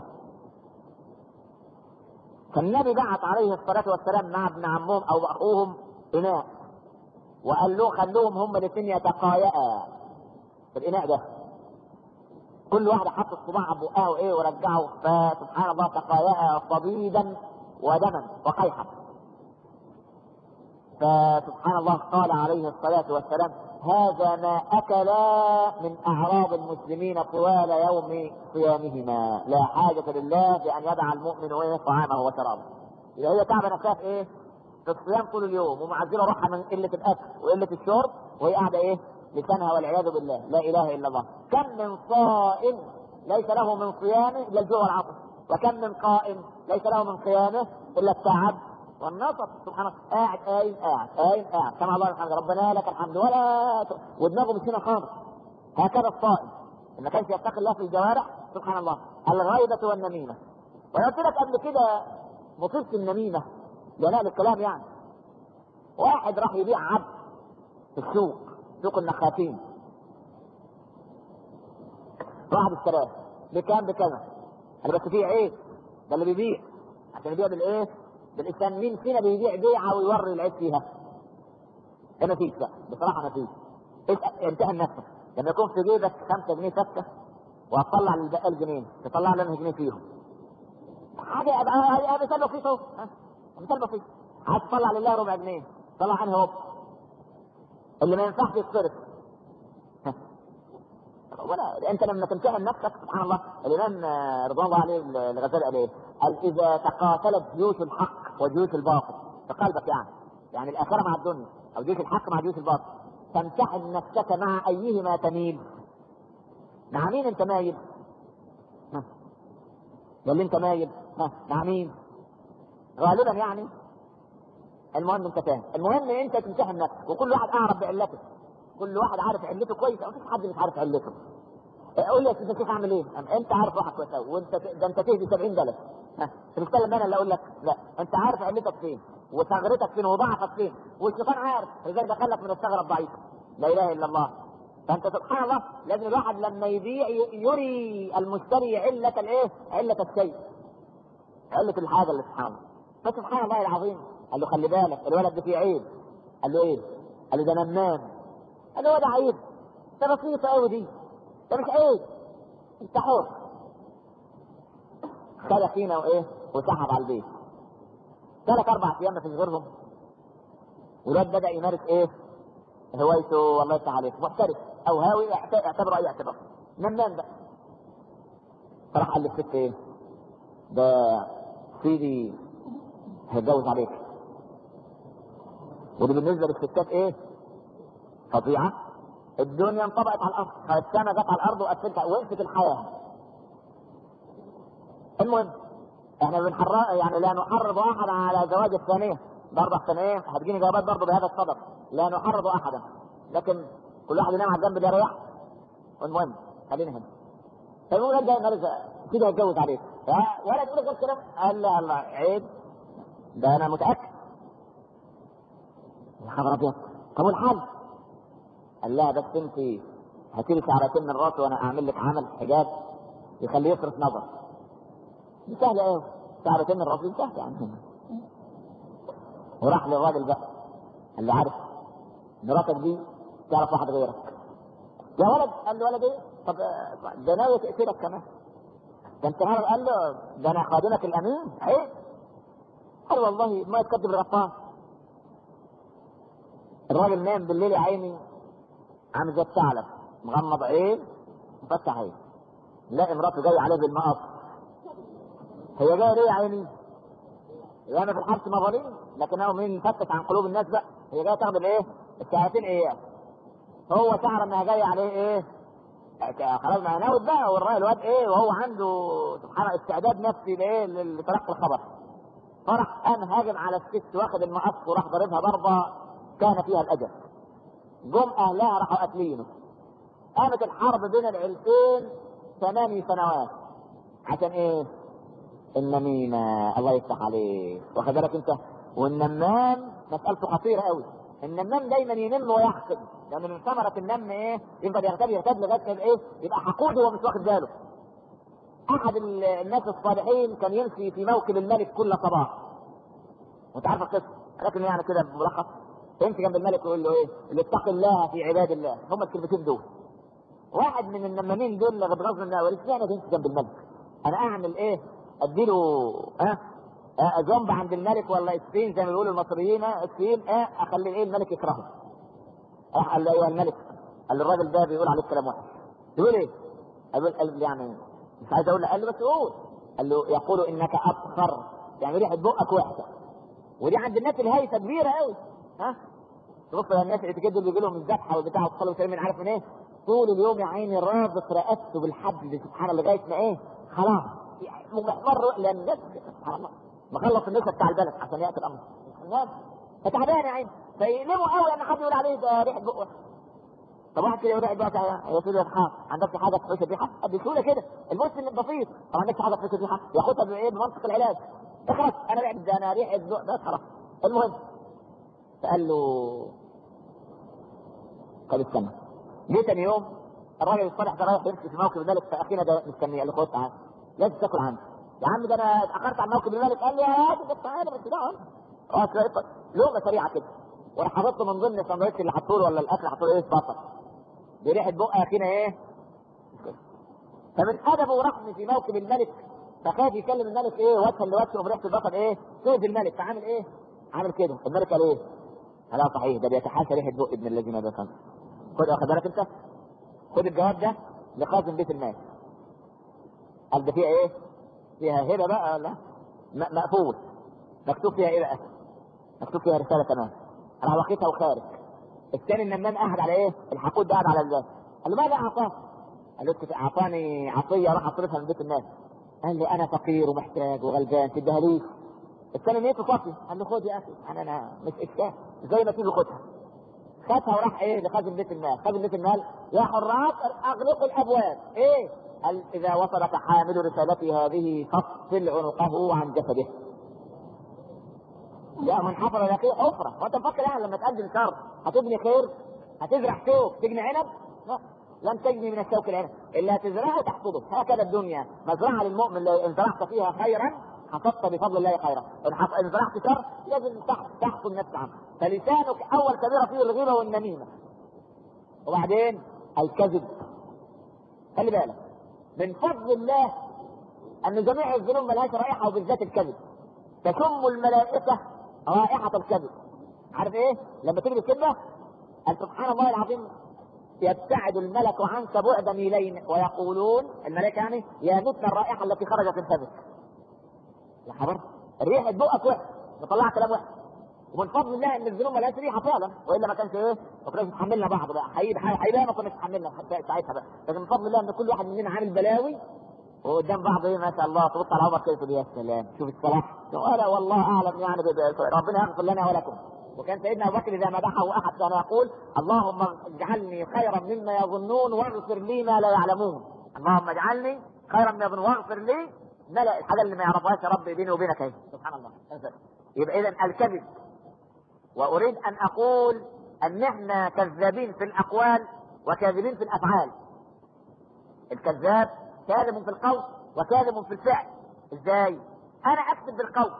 فالنبي بعت عليه الصلاه والسلام مع ابن عمهم او اخوهم اناء وقال له خلوهم هم الاثنين يتقايا في الاناء ده كل واحد حط الصباع بقاه وايه ورجعه فسبحان الله تقايا صديدا ودما وقيحا فسبحان الله قال عليه الصلاة والسلام هذا ما أكلا من أعراض المسلمين طوال يوم صيامهما لا حاجة لله بأن يدع المؤمن إيه طعامه وشرابه إذا هي تعبة نفسها في إيه؟ في الصيام طول اليوم ومعزلة روحها من قلة الأكل وقلة الشرب وهي قاعدة إيه؟ لسانها والعياذ بالله لا إله إلا الله كم من صائم ليس له من صيامه إلا الجوع والعطش وكم من قائم ليس له من قيامه إلا التعب والنصب سبحان الله قاعد قايم قاعد قايم قاعد سمع الله الحمد ربنا لك الحمد ولا ت... ودماغه مش هنا خالص هكذا الصائم ان كانش يتقي الله في الجوارح سبحان الله الغيبة والنميمة وانا قلت لك قبل كده مصيبة النميمة جمال الكلام يعني واحد راح يبيع عبد في السوق سوق النخاتين واحد اشتراه بكام بكذا انا بس فيه عيب ده اللي بيبيع عشان يبيع بالايه؟ بالإنسان مين فينا بيبيع بيعة ويوري العيب فيها؟ ده ما فيش بقى بصراحة ما فيش امتحن نفسك لما يكون في جيبك 5 جنيه فكة وهتطلع للبقال جنيه تطلع لنا جنيه فيهم حاجة ابقى مثال بسيط اهو مثال بسيط عايز تطلع لله ربع جنيه طلع عنه هو اللي ما ينفعش يتصرف ولا انت لما تمتحن نفسك سبحان الله الامام رضوان الله عليه الغزالي قال ايه؟ قال اذا تقاتلت جيوش الحق وجيوش الباطل في قلبك يعني يعني الاخره مع الدنيا او جيوش الحق مع جيوش الباطل تمتحن نفسك مع ايهما تميل مع مين انت مايل؟ ها ده اللي انت مايل ها مع مين؟ غالبا يعني المهم انت فاهم المهم انت تمتحن نفسك وكل واحد اعرف بعلته كل واحد عارف علته كويس او مفيش حد مش عارف علته قول لي يا سيدي كيف اعمل ايه؟ انت عارف واحد كويس قوي وانت ده انت تهدي 70 جلسه ها تتكلم انا اللي اقول لك لا انت عارف علتك فين وثغرتك فين وضعفك فين والشيطان عارف لذلك دخلك من الثغره الضعيفه لا اله الا الله فانت سبحان الله لازم الواحد لما يبيع يري المشتري عله الايه؟ عله الشيء عله الحاجه اللي سبحان الله فسبحان الله العظيم قال له خلي بالك الولد ده فيه عيب قال له ايه؟ قال له ده نمام قال له ده عيب ده بسيطه قوي دي ده مش عيب انت حر خلى فينا وايه وسحب على البيت ثلاث اربع ايام ما فيش غيرهم والواد بدا يمارس ايه هوايته والله يفتح عليك محترف او هاوي اعتبره اي اعتبار نمام بقى فراح قال للست ايه ده سيدي هيتجوز عليك ودي بالنسبه للستات ايه فظيعه الدنيا انطبقت على الارض فالسماء جت على الارض وقفلتها وقفت الحياه المهم احنا بنحرر يعني لا نحرض احدا على زواج الثانيه برضه احسن ايه هتجيني جوابات برضه بهذا الصدد لا نحرض احدا لكن كل واحد ينام على الجنب اللي يريح المهم خلينا هنا فالمهم ده النهارده كده هيتجوز عليك ولا تقول غير كده قال لا الله عيب ده انا متاكد يا خبر ابيض طب والحل؟ قال لها بس انت هاتي لي شعرتين من راسي وانا اعمل لك عمل حجاب يخليه يصرف نظر دي سهلة ايه شعرتين من راسي سهلة يعني وراح للراجل بقى قال له عارف مراتك دي تعرف واحد غيرك يا ولد قال له ولد ايه طب ده ناوي تقتلك كمان ده انت عارف قال له ده انا خادمك الامين عيب قال والله ما يتكذب الغطاس الراجل نام بالليل يا عيني عامل زي الثعلب مغمض عين مفتح عين لا مراته جايه عليه بالمقص هي جايه ليه يا عيني؟ هي انا في الحبس مظالم لكن هو مين فتت عن قلوب الناس بقى هي جايه تاخد الايه؟ الساعتين اياه هو شعر انها جايه عليه ايه؟ خلاص ما ناوي بقى والراجل الواد ايه وهو عنده سبحان الله استعداد نفسي لايه لتلقي الخبر فراح قام هاجم على الست واخد المقص وراح ضاربها ضربه كان فيها الاجل جم اهلها راحوا قاتلينه قامت الحرب بين العيلتين ثماني سنوات عشان ايه النميمة الله يفتح عليك واخد بالك انت والنمام مسألته خطيرة قوي النمام دايما ينم ويحقد لان من ثمرة النم ايه يفضل يغتاب يغتاب لغاية ما يبقى ايه يبقى حقود وهو مش واخد باله احد ال- الناس الصالحين كان يمشي في موكب الملك كل صباح وانت عارف القصه لكن يعني كده بملخص يمشي جنب الملك ويقول له ايه اللي اتق الله في عباد الله هم الكلمتين دول واحد من النمامين دول اللي بغض النظر اشمعنى تمشي جنب الملك انا اعمل ايه اديله ها أه؟ ذنب عند الملك ولا اسفين زي ما بيقولوا المصريين ها؟ اسفين اه اخلي ايه الملك يكرهه راح قال له ايها الملك قال له الراجل ده بيقول عليك كلام وحش تقول ايه؟ قال قال له يعني مش عايز اقول له قال له بس قول قال له يقول انك ابخر يعني ريحه بقك وحشه ودي عند الناس الهايفه كبيره قوي ها تبص على الناس اللي كده بيجي لهم الذبحه والبتاع وتصلوا وسلم عارف من ايه طول اليوم يا عيني رابط رقبته بالحبل سبحان الله لغايه ما ايه خلاص يعني محمر لان الناس سبحان الله مخلص النساء بتاع البلد عشان ياتي الامر الناس فتعبان يا عيني فيقلبوا قوي ان حد يقول عليه ده ريحه بقه طب واحد كده يقول ريحه بقه يا سيدي يا اصحاب عندك حاجه تحوش الريحه بسهوله كده المسلم البسيط طب عندك حاجه تحوش الريحه ياخدها بايه بمنطق العلاج اخرس انا ريحه ده انا ريحه بقه بس خلاص المهم فقال له طب استنى جه تاني يوم الراجل الصالح ده رايح يمشي في موكب الملك فاخينا ده مستنيه قال له خد تعالى لازم تاكل عندي يا عم ده انا اتاخرت عن موكب الملك قال لي يا راجل ده تعالى بس ده اه تلاقي لقمه سريعه كده وراح حاطط من ضمن السندوتش اللي حطوا له ولا الاكل اللي حطوا له ايه بصل بريحه بقى اخينا ايه فمن ادبه ورحمه في موكب الملك فخاف يكلم الملك ايه وجها لوجه وبريحه البصل ايه سوز الملك فعامل ايه؟ عامل كده الملك قال ايه؟ قال اه صحيح ده بيتحاشى ريحه بق ابن الذين ده كان خد واخد بالك انت خد الجواب ده لخازن بيت المال قال ده فيها ايه؟ فيها هبه بقى ولا م- مقفول مكتوب فيها ايه بقى؟ مكتوب فيها رساله كمان انا واخدها وخارج الثاني النمام قاعد على ايه؟ الحقود ده قاعد على الباب قال له ماذا اعطاك؟ قال له اسكت، اعطاني عطيه راح اصرفها من بيت الناس قال له انا فقير ومحتاج وغلبان تديها لي الثاني نيته صافي قال له خد يا اخي انا انا مش اشكال زي ما تيجي خدها خدها وراح ايه لخازن بيت المال خازن بيت المال يا حراس اغلقوا الابواب ايه قال اذا وصلك حامل رسالتي هذه فاصل عنقه عن جسده يا من حفر لك حفره وانت مفكر يعني لما تقدم شر هتبني خير هتزرع شوك تجني عنب لا لن تجني من الشوك العنب الا تزرعه تحصده هكذا الدنيا مزرعه للمؤمن لو ان زرعت فيها خيرا حصدت بفضل الله خيرا ان حص- إن زرعت شر لازم تح- تحصل نفس عنه فلسانك اول كبيره فيه الغيبه والنميمه وبعدين الكذب خلي بالك من فضل الله ان جميع الذنوب ملهاش رائحه وبالذات الكذب تشم الملائكه رائحه الكذب عارف ايه لما تجري الكلمه قال سبحان الله العظيم يبتعد الملك عنك بعد ميلين ويقولون الملائكه يعني يا مثل الرائحه التي خرجت من فمك يا حضرتك الريحه بقك وحش مطلع كلام وحش ومن فضل الله ان الذنوب ملهاش ريحه فعلا والا ما كانش ايه ما كناش نتحملنا بعض بقى حقيقي حقيقي ما كناش نتحملنا حتى ساعتها بقى لكن من فضل الله ان كل واحد مننا عامل بلاوي وقدام بعض ايه ما شاء الله تبص على عمر كده تقول يا سلام شوف الصلاح ولا والله اعلم يعني ب- ب- ربنا يغفر لنا ولكم وكان سيدنا ابو بكر اذا مدحه احد كان يقول اللهم اجعلني خيرا مما يظنون واغفر لي ما لا يعلمون اللهم اجعلني خيرا مما يظنون واغفر لي ما لا الحاجه اللي ما يعرفهاش يا رب بيني وبينك اهي سبحان الله يبقى اذا الكذب واريد ان اقول ان احنا كذابين في الاقوال وكاذبين في الافعال الكذاب كاذب في القول وكاذب في الفعل ازاي انا اكذب بالقول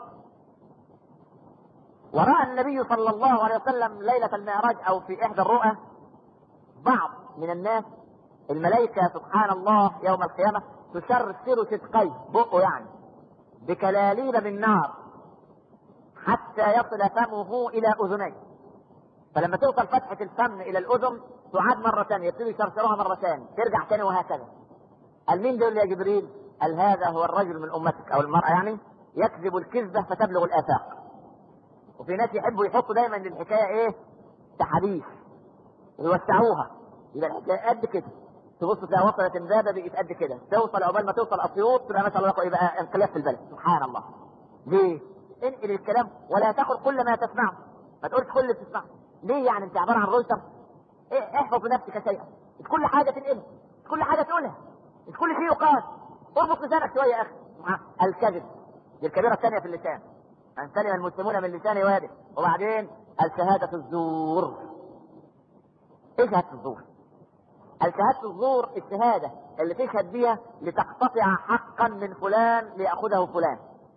وراى النبي صلى الله عليه وسلم ليله المعراج او في احدى الرؤى بعض من الناس الملائكه سبحان الله يوم القيامه تشرشر شدقيه بقه يعني بكلاليب من نار حتى يصل فمه الى اذنيه فلما توصل فتحه الفم الى الاذن تعاد مره ثانيه يبتدي يشرشروها مره ثانيه ترجع ثاني وهكذا قال مين دول يا جبريل؟ قال هذا هو الرجل من امتك او المراه يعني يكذب الكذبه فتبلغ الافاق. وفي ناس يحبوا يحطوا دايما للحكايه ايه؟ تحابيش ويوسعوها يبقى الحكايه قد كده تبص تلاقي وصلت امبابه بقت قد كده توصل عقبال ما توصل اسيوط تبقى ما شاء الله يبقى انقلاب في البلد سبحان الله. ليه؟ انقل الكلام ولا تاخذ كل ما تسمعه ما تقولش كل اللي بتسمعه. ليه يعني انت عباره عن رويتر؟ إيه احفظ لنفسك شيئا مش كل حاجه تنقلها مش كل حاجه تقولها مش كل شيء يقال اربط لسانك شويه يا اخي الكذب دي الكبيره الثانيه في اللسان ان سلم المسلمون من لسان ويده وبعدين الشهاده الزور ايه شهاده الزور؟ الشهاده الزور الشهاده اللي تشهد بيها لتقتطع حقا من فلان ليأخذه فلان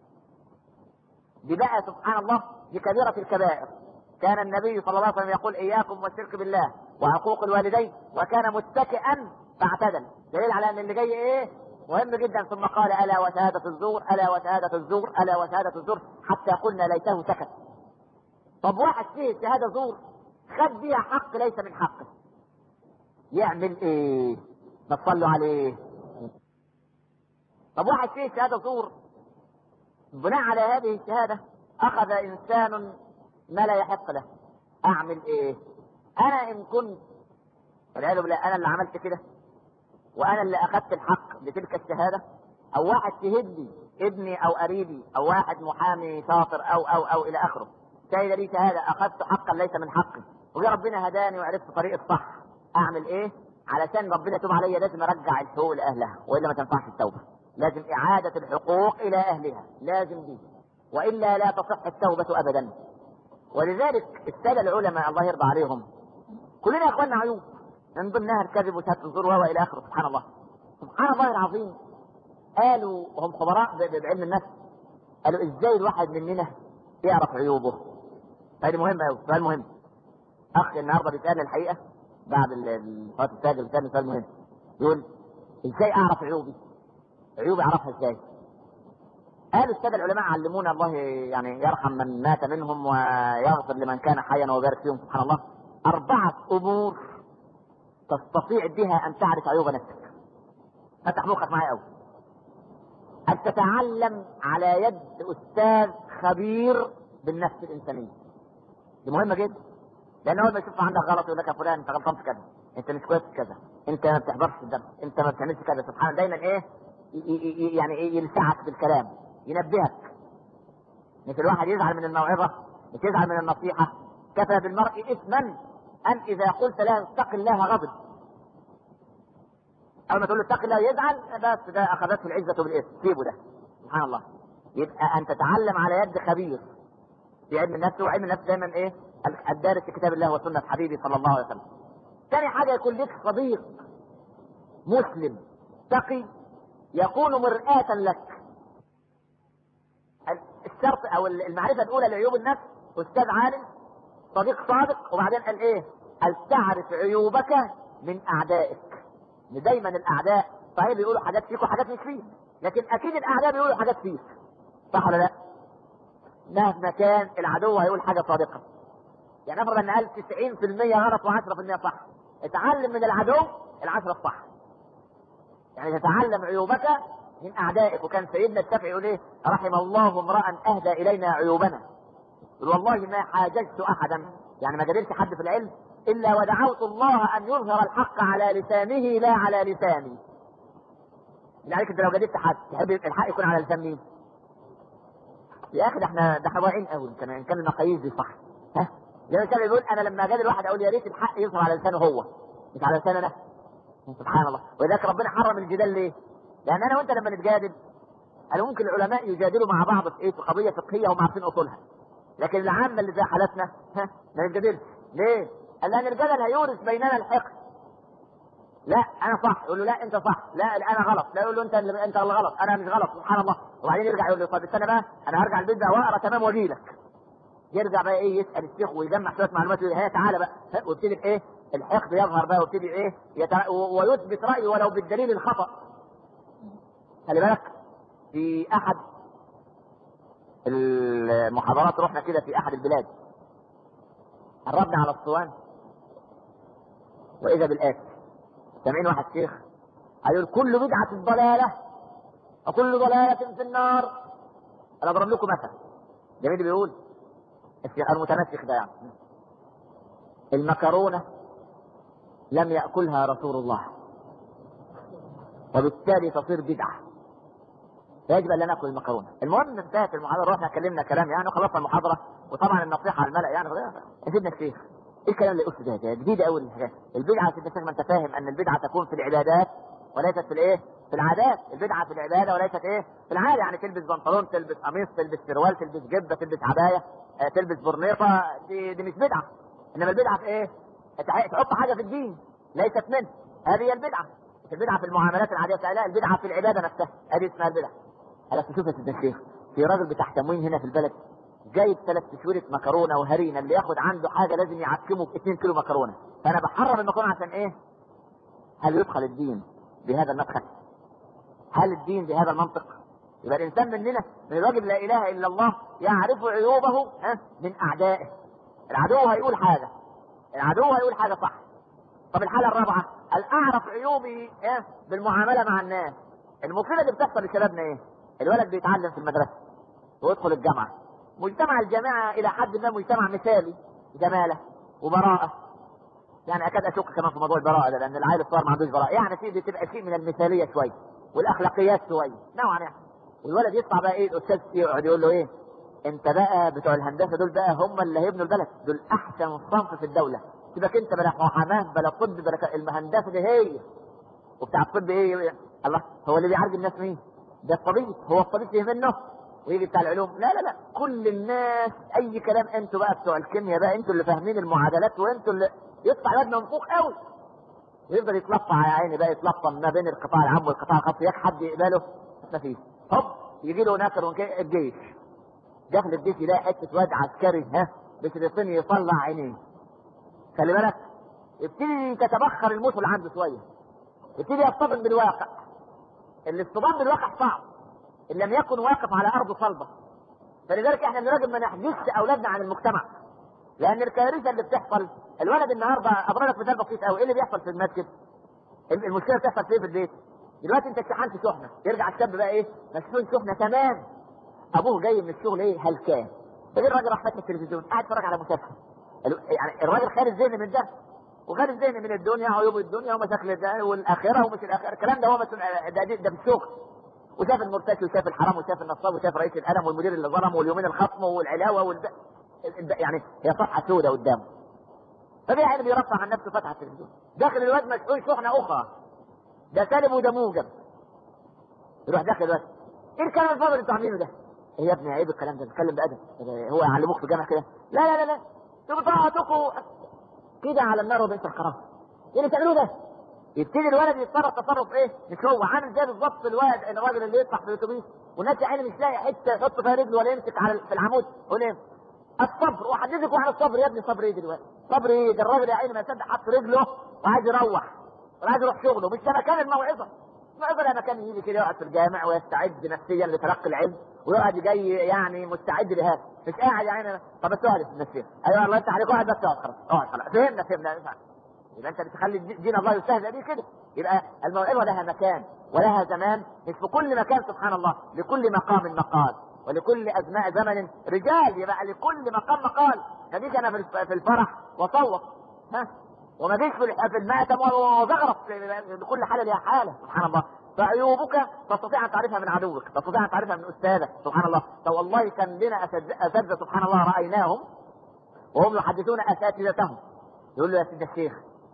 دي بقى سبحان الله دي كبيرة الكبائر كان النبي صلى الله عليه وسلم يقول إياكم والشرك بالله وعقوق الوالدين وكان متكئا فاعتدل دليل على أن اللي جاي إيه مهم جدا ثم قال ألا وشهادة الزور ألا وشهادة الزور ألا وشهادة الزور حتى قلنا ليته سكت طب واحد فيه شهادة زور خد بيها حق ليس من حقه يعمل ايه ما تصلوا عليه طب واحد فيه شهادة زور بناء على هذه الشهادة أخذ إنسان ما لا يحق له أعمل إيه؟ أنا إن كنت والعياذ بالله أنا اللي عملت كده وأنا اللي أخذت الحق بتلك الشهادة أو واحد شهد لي ابني أو قريبي أو واحد محامي شاطر أو أو أو إلى آخره شهد لي شهادة أخذت حقا ليس من حقي وجا ربنا هداني وعرفت طريق الصح أعمل إيه؟ علشان ربنا يتوب عليا لازم أرجع الحقوق لأهلها وإلا ما تنفعش التوبة لازم إعادة الحقوق إلى أهلها لازم دي وإلا لا تصح التوبة أبدا ولذلك السادة العلماء الله يرضى عليهم كلنا يا اخواننا عيوب من ضمنها الكذب وشهادة الزور والى اخره سبحان الله سبحان الله العظيم قالوا وهم خبراء بعلم النفس قالوا ازاي الواحد مننا يعرف عيوبه هذه مهمة قوي سؤال مهم اخ النهارده بيسألني الحقيقة بعد الصلاة الساجد بيسألني سؤال مهم يقول ازاي اعرف عيوبي عيوبي اعرفها ازاي قال السادة العلماء علمونا الله يعني يرحم من مات منهم ويغفر لمن كان حيا ويبارك فيهم سبحان الله أربعة أمور تستطيع بها أن تعرف عيوب نفسك فتح مخك معايا أوي أن تتعلم على يد أستاذ خبير بالنفس الإنسانية دي مهمة جدا لأن أول ما يشوف عندك غلط يقول لك يا فلان أنت غلطان في كذا أنت مش كويس في كذا أنت ما بتحضرش الدرس أنت ما بتعملش كذا سبحان الله دايما إيه يعني إيه يلسعك بالكلام ينبهك مش الواحد يزعل من الموعظة مش يزعل من النصيحة كفى بالمرء إثما أن إذا قلت له اتق الله غضب أول ما تقول له اتق الله يزعل بس ده أخذته العزة بالإثم سيبه ده سبحان الله يبقى أن تتعلم على يد خبير في علم النفس وعلم النفس دايما إيه الدارس في كتاب الله وسنة حبيبي صلى الله عليه وسلم ثاني حاجة يكون لك صديق مسلم تقي يكون مرآة لك الشرط او المعرفه الاولى لعيوب النفس استاذ عالم صديق صادق وبعدين قال ايه؟ قال تعرف عيوبك من اعدائك دايما الاعداء صحيح بيقولوا حاجات فيك وحاجات مش فيك لكن اكيد الاعداء بيقولوا حاجات فيك صح ولا لا؟ مهما كان العدو هيقول حاجه صادقه يعني افرض ان قال 90% غلط و10% صح اتعلم من العدو العشرة الصح يعني تتعلم عيوبك من اعدائك وكان سيدنا الشافعي يقول ايه رحم الله امرا اهدى الينا عيوبنا يقول والله ما حاججت احدا يعني ما جادلت حد في العلم الا ودعوت الله ان يظهر الحق على لسانه لا على لساني لذلك انت لو جادلت حد تحب الحق يكون على لسان مين؟ يا اخي ده احنا ده احنا واعيين قوي كان ان كان المقاييس دي صح ها؟ زي ما كان بيقول انا لما اجادل واحد اقول يا ريت الحق يظهر على لسانه هو مش على لسان انا سبحان الله ولذلك ربنا حرم الجدال ليه؟ لان انا وانت لما نتجادل انا ممكن العلماء يجادلوا مع بعض في ايه في قضيه فقهيه هم عارفين اصولها لكن العامه اللي زي حالتنا ها ما نتجادلش ليه؟ قال لان الجدل هيورث بيننا الحقد لا انا صح يقول له لا انت صح لا انا غلط لا يقول له انت اللي انت اللي غلط انا مش غلط سبحان الله وبعدين يرجع يقول له طب استنى بقى انا هرجع البيت ده واقرا تمام واجي لك يرجع بقى ايه يسال الشيخ ويجمع شويه معلومات ويقول هي تعالى بقى ويبتدي ايه الحقد يظهر بقى ويبتدي ايه يتر... ويثبت رايه ولو بالدليل الخطا خلي بالك في احد المحاضرات رحنا كده في احد البلاد قربنا على الصوان واذا بالاتي سامعين واحد شيخ هيقول كل بدعة ضلالة وكل ضلالة في النار انا اضرب لكم مثل ده مين اللي بيقول الشيخ المتنسخ ده يعني المكرونة لم يأكلها رسول الله وبالتالي تصير بدعة يجب ان لا ناكل المكرونه المهم انتهت المحاضره رحنا اتكلمنا كلام يعني وخلصنا المحاضره وطبعا النصيحه على الملا يعني افيدنا الشيخ ايه الكلام اللي قلته ده جديد قوي الحاجات البدعه في الشيخ ما انت فاهم ان البدعه تكون في العبادات وليست في الايه في العادات البدعه في العباده وليست ايه في العاده يعني تلبس بنطلون تلبس قميص تلبس سروال تلبس جبه تلبس عبايه آه، تلبس برنيطه دي, دي مش بدعه انما البدعه في ايه؟ تح- تحط حاجه في الدين ليست منه هذه هي البدعه مش البدعه في المعاملات العاديه لا البدعه في العباده نفسها هذه اسمها البدعه انا تشوف يا سيدنا الشيخ في راجل بتاع تموين هنا في البلد جايب ثلاث تشويرة مكرونه وهرينه اللي ياخد عنده حاجه لازم يعكمه ب 2 كيلو مكرونه فانا بحرم المكرونه عشان ايه؟ هل يدخل الدين بهذا المدخل؟ هل الدين بهذا المنطق؟ يبقى الانسان مننا من الواجب لا اله الا الله يعرف عيوبه ها، من اعدائه. العدو هيقول حاجه العدو هيقول حاجه صح. طب الحاله الرابعه هل اعرف عيوبي إيه؟ بالمعامله مع الناس. المصيبه اللي بتحصل لشبابنا ايه؟ الولد بيتعلم في المدرسه ويدخل الجامعه. مجتمع الجامعه الى حد ما مجتمع مثالي جماله وبراءه يعني اكاد اشك كمان في موضوع البراءه ده لان العيل الصغير ما عندوش براءه يعني في بتبقى شيء من المثاليه شويه والاخلاقيات شويه نوعا يعني والولد يطلع بقى ايه الاستاذ يقعد يقول له ايه انت بقى بتوع الهندسه دول بقى هم اللي هيبنوا البلد دول احسن صنف في الدوله سيبك انت بلا محاماه بلا طب بلا ك- الهندسه دي هي وبتاع الطب ايه الله هو اللي بيعالج الناس مين؟ ده الطبيب هو الطبيب فيه منه ويجي بتاع العلوم لا لا لا كل الناس اي كلام انتوا بقى بتوع الكيمياء بقى انتوا اللي فاهمين المعادلات وانتوا اللي يطلع الواد منفوخ قوي ويفضل يتلطع يا عيني بقى يتلطم ما بين القطاع العام والقطاع الخاص ياك حد يقبله ما فيش هوب يجي له ناكر ونكي- الجيش داخل الجيش يلاقي حته واد عسكري ها بفلسطين يطلع عينيه خلي بالك يبتدي تتبخر المثل عنده شويه يبتدي يصطدم بالواقع الاصطدام بالواقع صعب ان لم يكن واقف على ارض صلبه فلذلك احنا من الراجل ما نحجزش اولادنا عن المجتمع لان الكارثه اللي بتحصل الولد النهارده اضرب لك مثال بسيط قوي ايه اللي بيحصل في المسجد؟ المشكله بتحصل فين في البيت؟ دلوقتي انت اشتحنت شحنه يرجع الشاب بقى ايه؟ مشحون شحنه تمام ابوه جاي من الشغل ايه؟ هلكان فجي الراجل راح فاتح التلفزيون قاعد يتفرج على مسلسل ال- يعني الراجل خارج ذهني من ده وخارج ذهني من الدنيا عيوب الدنيا ومشاكل الدنيا والاخره ومش الاخره الكلام ده هو بس ده, ده, ده في الشغل وشاف المرتشي وشاف الحرام وشاف النصاب وشاف رئيس القلم والمدير اللي ظلم واليومين الخصم والعلاوه والب... الب... يعني هي صفحه سوداء قدامه فبيع يعني بيرفع عن نفسه فتحه التلفزيون داخل الواد مشحون شحنه اخرى ده سالب وده موجب يروح داخل الواد ايه الكلام الفاضي اللي انتوا عاملينه ده؟ ايه يا ابني عيب الكلام ده بتتكلم بادب هو يعلموك في الجامعه كده لا لا لا لا انتوا بطاقتكم كده على النار وبئس القرار ايه اللي بتعملوه ده؟ يبتدي الولد يتصرف تصرف ايه؟ مش هو عامل زي بالظبط الولد الراجل اللي يطلع في الاتوبيس والناس يا عيني مش لاقي حته يحط فيها رجله ولا يمسك على في العمود يقول ايه؟ الصبر وحدثكم عن الصبر يا ابني صبر ايه دلوقتي؟ صبر ايه؟ ده الراجل يا عيني ما يصدق حط رجله وعايز يروح وعايز يروح شغله مش ده مكان الموعظه الموعظه ده مكان يجي كده يقعد في الجامع ويستعد نفسيا لتلقي العلم ويقعد جاي يعني مستعد لهذا مش قاعد يا عيني طب بس اقعد النفسيه ايوه الله يفتح عليك اقعد بس اقعد خلاص اقعد خلاص فهمنا فهمنا يبقى انت بتخلي دين الله يستهزأ بيه كده يبقى الموعظه لها مكان ولها زمان مش في كل مكان سبحان الله لكل مقام مقال ولكل ازماء زمن رجال يبقى لكل مقام مقال ما جيش انا في الف- في الفرح واصوت ها وما جيش في الح- في المأتم وزغرط لكل حاله لها حاله سبحان الله فعيوبك تستطيع ان تعرفها من عدوك تستطيع ان تعرفها من استاذك سبحان الله فوالله كان لنا أساتذة- اساتذه سبحان الله رايناهم وهم يحدثون اساتذتهم يقول له يا سيدي الشيخ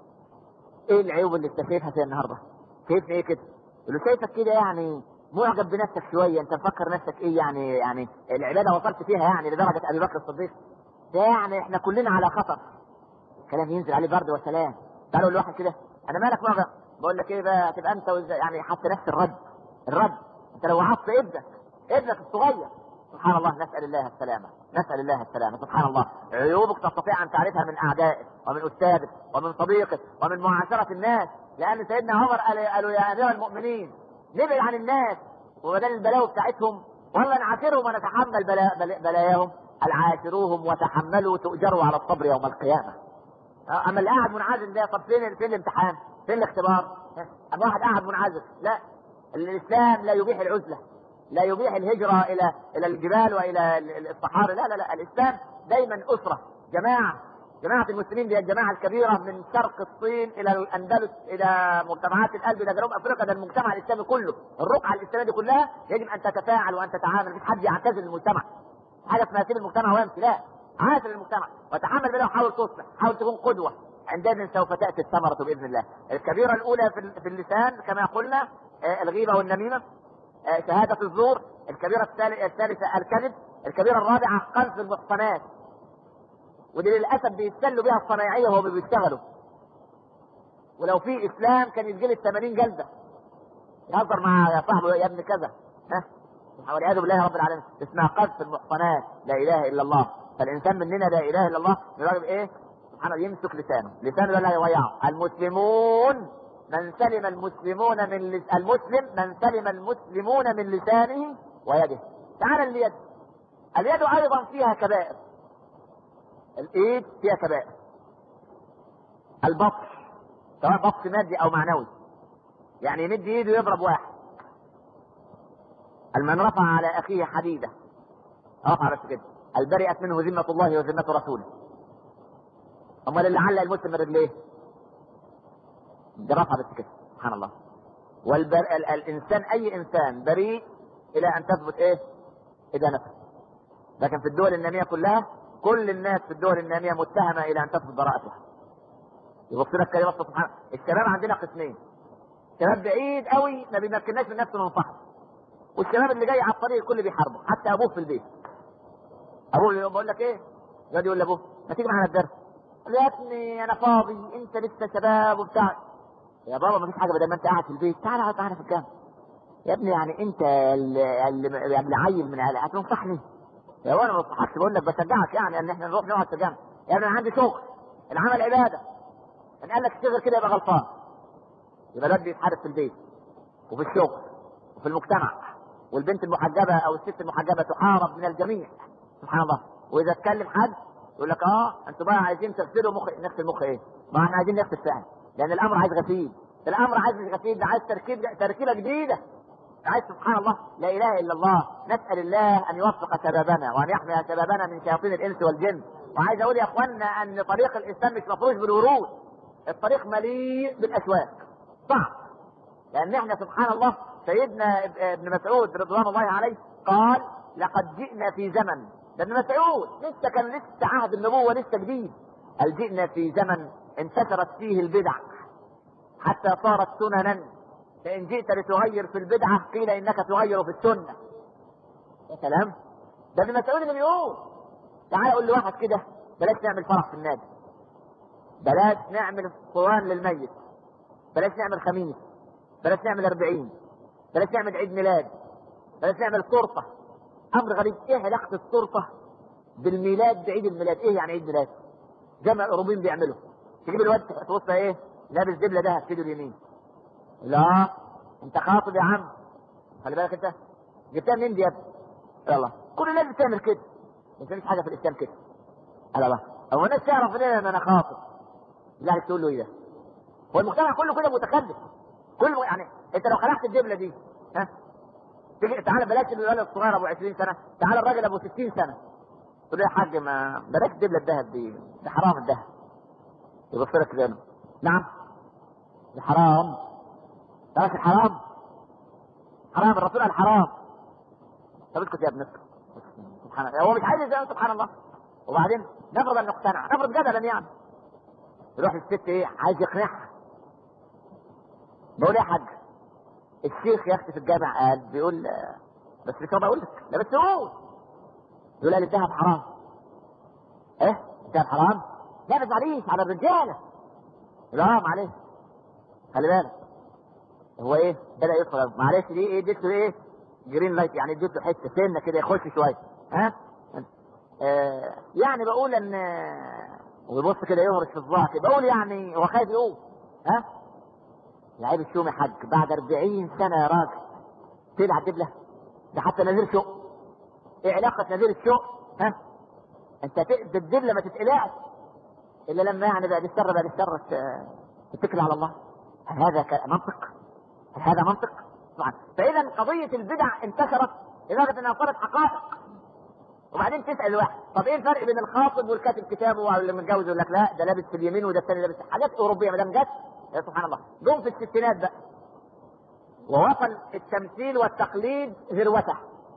ايه العيوب اللي انت شايفها فيها النهارده؟ شايفني ايه كده؟ يقول له شايفك كده يعني معجب بنفسك شويه انت مفكر نفسك ايه يعني يعني العباده وصلت فيها يعني لدرجه ابي بكر الصديق ده يعني احنا كلنا على خطر كلام ينزل عليه برد وسلام تعالوا الواحد كده انا مالك معجب بقول لك ايه بقى تبقى انت وز- يعني حتى نفس الرد الرد انت لو وعظت ابنك ابنك الصغير سبحان الله نسال الله السلامه نسال الله السلامه سبحان الله عيوبك تستطيع ان تعرفها من اعدائك ومن استاذك ومن صديقك ومن معاشره الناس لان سيدنا عمر قال قالوا يا امير المؤمنين نبعد عن الناس وبدل البلاوي بتاعتهم والله نعاشرهم ونتحمل بلا بلا بلاياهم العاشروهم وتحملوا تؤجروا على الصبر يوم القيامه آه، اما اللي قاعد منعزل ده طب فين فين الامتحان؟ فين الاختبار؟ ها؟ اما واحد قاعد منعزل لا الاسلام لا يبيح العزله لا يبيح الهجره الى الى الجبال والى ال- ال- الصحاري لا لا لا الاسلام دايما اسره جماعه جماعة المسلمين هي الجماعة الكبيرة من شرق الصين إلى الأندلس إلى مجتمعات القلب إلى جنوب أفريقيا ده المجتمع الإسلامي كله، الرقعة الإسلامية دي كلها يجب أن تتفاعل وأن تتعامل، مفيش حد يعتزل المجتمع. حاجة اسمها سيب المجتمع ويمشي، لا، عاشر المجتمع وتحمل بله وحاول تصلح، حاول تكون قدوة، عندئذ سوف تأتي الثمرة بإذن الله. الكبيرة الأولى في ال- في اللسان كما قلنا آه، الغيبه والنميمه آه، شهاده الزور الكبيره الثالث- الثالثه الكذب الكبيره الرابعه قذف المحصنات ودي للاسف بيستلوا بيها الصنايعيه وهم بيشتغلوا ولو في اسلام كان يتجلد 80 جلده يهزر مع يا صاحبه يا ابن كذا ها والعياذ بالله رب العالمين اسمها قذف المحصنات لا اله الا الله فالانسان مننا لا اله الا الله يراقب ايه سبحانه يمسك لسانه لسانه ده لا يضيعه المسلمون من سلم المسلمون من لس... المسلم من سلم المسلمون من لسانه ويده تعال اليد اليد ايضا فيها كبائر الايد فيها كبائر البطش سواء بطش مادي او معنوي يعني يمد ايده يضرب واحد المن رفع على اخيه حديده رفع بس كده البرئت منه ذمه الله وذمه رسوله امال اللي علق المسلم من رجليه ده رفع بس كده سبحان الله والبر... ال... الانسان اي انسان بريء الى ان تثبت ايه ادانته لكن في الدول الناميه كلها كل الناس في الدول الناميه متهمه الى ان تثبت براءتها يبص لك كده بص سبحان الشباب عندنا قسمين شباب بعيد قوي ما بيمكنناش من نفسه من صاحبه والشباب اللي جاي على الطريق الكل بيحاربه حتى ابوه في البيت ابوه يقول بقول لك ايه يقعد يقول لابوه ما تيجي معانا الدرس قال له يا ابني انا فاضي انت لسه شباب وبتاع يا بابا ما فيش حاجه بدل ما انت قاعد في البيت تعالى اقعد معانا في الجامع يا ابني يعني انت اللي, اللي اللي عيل من عيال هتنصحني يا وانا ما بنصحكش بقول لك بشجعك يعني ان احنا نروح نقعد في الجامع يا ابني انا عندي شغل العمل عباده ان قال لك اشتغل كده يبقى غلطان يبقى الواد بيتحارب في البيت وفي الشغل وفي المجتمع والبنت المحجبه او الست المحجبه تحارب من الجميع سبحان الله واذا اتكلم حد يقول لك اه انتوا بقى عايزين تغسلوا مخ نغسل مخ ايه؟ ما احنا عايزين نغسل فعلا لان الامر عايز غسيل الامر عايز مش غسيل ده عايز تركيب تركيبه جديده عايز سبحان الله لا اله الا الله نسال الله ان يوفق شبابنا وان يحمي شبابنا من شياطين الانس والجن وعايز اقول يا اخوانا ان طريق الاسلام مش مفروش بالورود الطريق مليء بالاشواك صعب لان احنا سبحان الله سيدنا ابن مسعود رضوان الله عليه قال لقد جئنا في زمن ده ابن مسعود لسه كان لسه عهد النبوه لسه جديد قال جئنا في زمن انتشرت فيه البدع حتى صارت سننا فان جئت لتغير في البدعه قيل انك تغير في السنه يا سلام ده ابن مسعود اللي بيقول تعال قول لواحد كده بلاش نعمل فرح في النادي بلاش نعمل صوان للميت بلاش نعمل خميس بلاش نعمل أربعين بلاش نعمل عيد ميلاد بلاش نعمل تورته امر غريب ايه علاقه التورته بالميلاد بعيد الميلاد ايه يعني عيد ميلاد جمع الاوروبيين بيعملوا تجيب الواد تبص ايه لابس دبله دهب في ايده اليمين لا انت خاطب يا عم خلي بالك انت جبتها منين دي يا ابني يلا كل الناس بتعمل كده انت مفيش حاجه في الاسلام كده على الله هو الناس تعرف ليه ان انا خاطب لا عليك تقول له ايه ده هو المجتمع كله كده متخلف كل يعني انت لو خلعت الدبله دي ها تيجي تعالى بلاش الولد الصغير ابو 20 سنه تعالى الراجل ابو 60 سنه تقول له يا حاج ما بلاش الدبله الذهب دي ده حرام الذهب يبص لك كده نعم ده حرام بلاش الحرام حرام الرسول قال حرام طب اسكت يا ابن اسكت سبحان الله هو مش عايز زي سبحان الله وبعدين نفرض انه اقتنع نفرض جدلا يعني يروح الست ايه عايز يقنعها بقول يا حاج الشيخ يا اختي في الجامع قال بيقول بس مش بقول لك لا بس قول يقول قال الذهب حرام ايه الذهب حرام لا بس معلش على الرجاله لا معلش خلي بالك هو ايه بدا يدخل معلش دي ايه اديت له ايه جرين لايت يعني اديت له حته سنه كده يخش شويه ها آه يعني بقول ان ويبص كده يهرش في الظهر كده بقول يعني هو خايف يقول ها لعيب الشوم يا حاج بعد 40 سنه يا راجل تلعب دبله ده حتى نذير شوق ايه علاقه نذير الشوق ها انت ت- الدبله ما تتقلعش الا لما يعني بعد الشر بعد الشر ت- تتكل على الله هل هذا ك- منطق؟ هل هذا منطق؟ طبعا فاذا قضيه البدع انتشرت لدرجه انها صارت حقائق وبعدين تسال واحد طب ايه الفرق بين الخاطب والكاتب كتابه واللي متجوز يقول لك لا ده لابس في اليمين وده الثاني لابس حاجات اوروبيه ما دام جت يا سبحان الله جم في الستينات بقى ووصل التمثيل والتقليد ذروته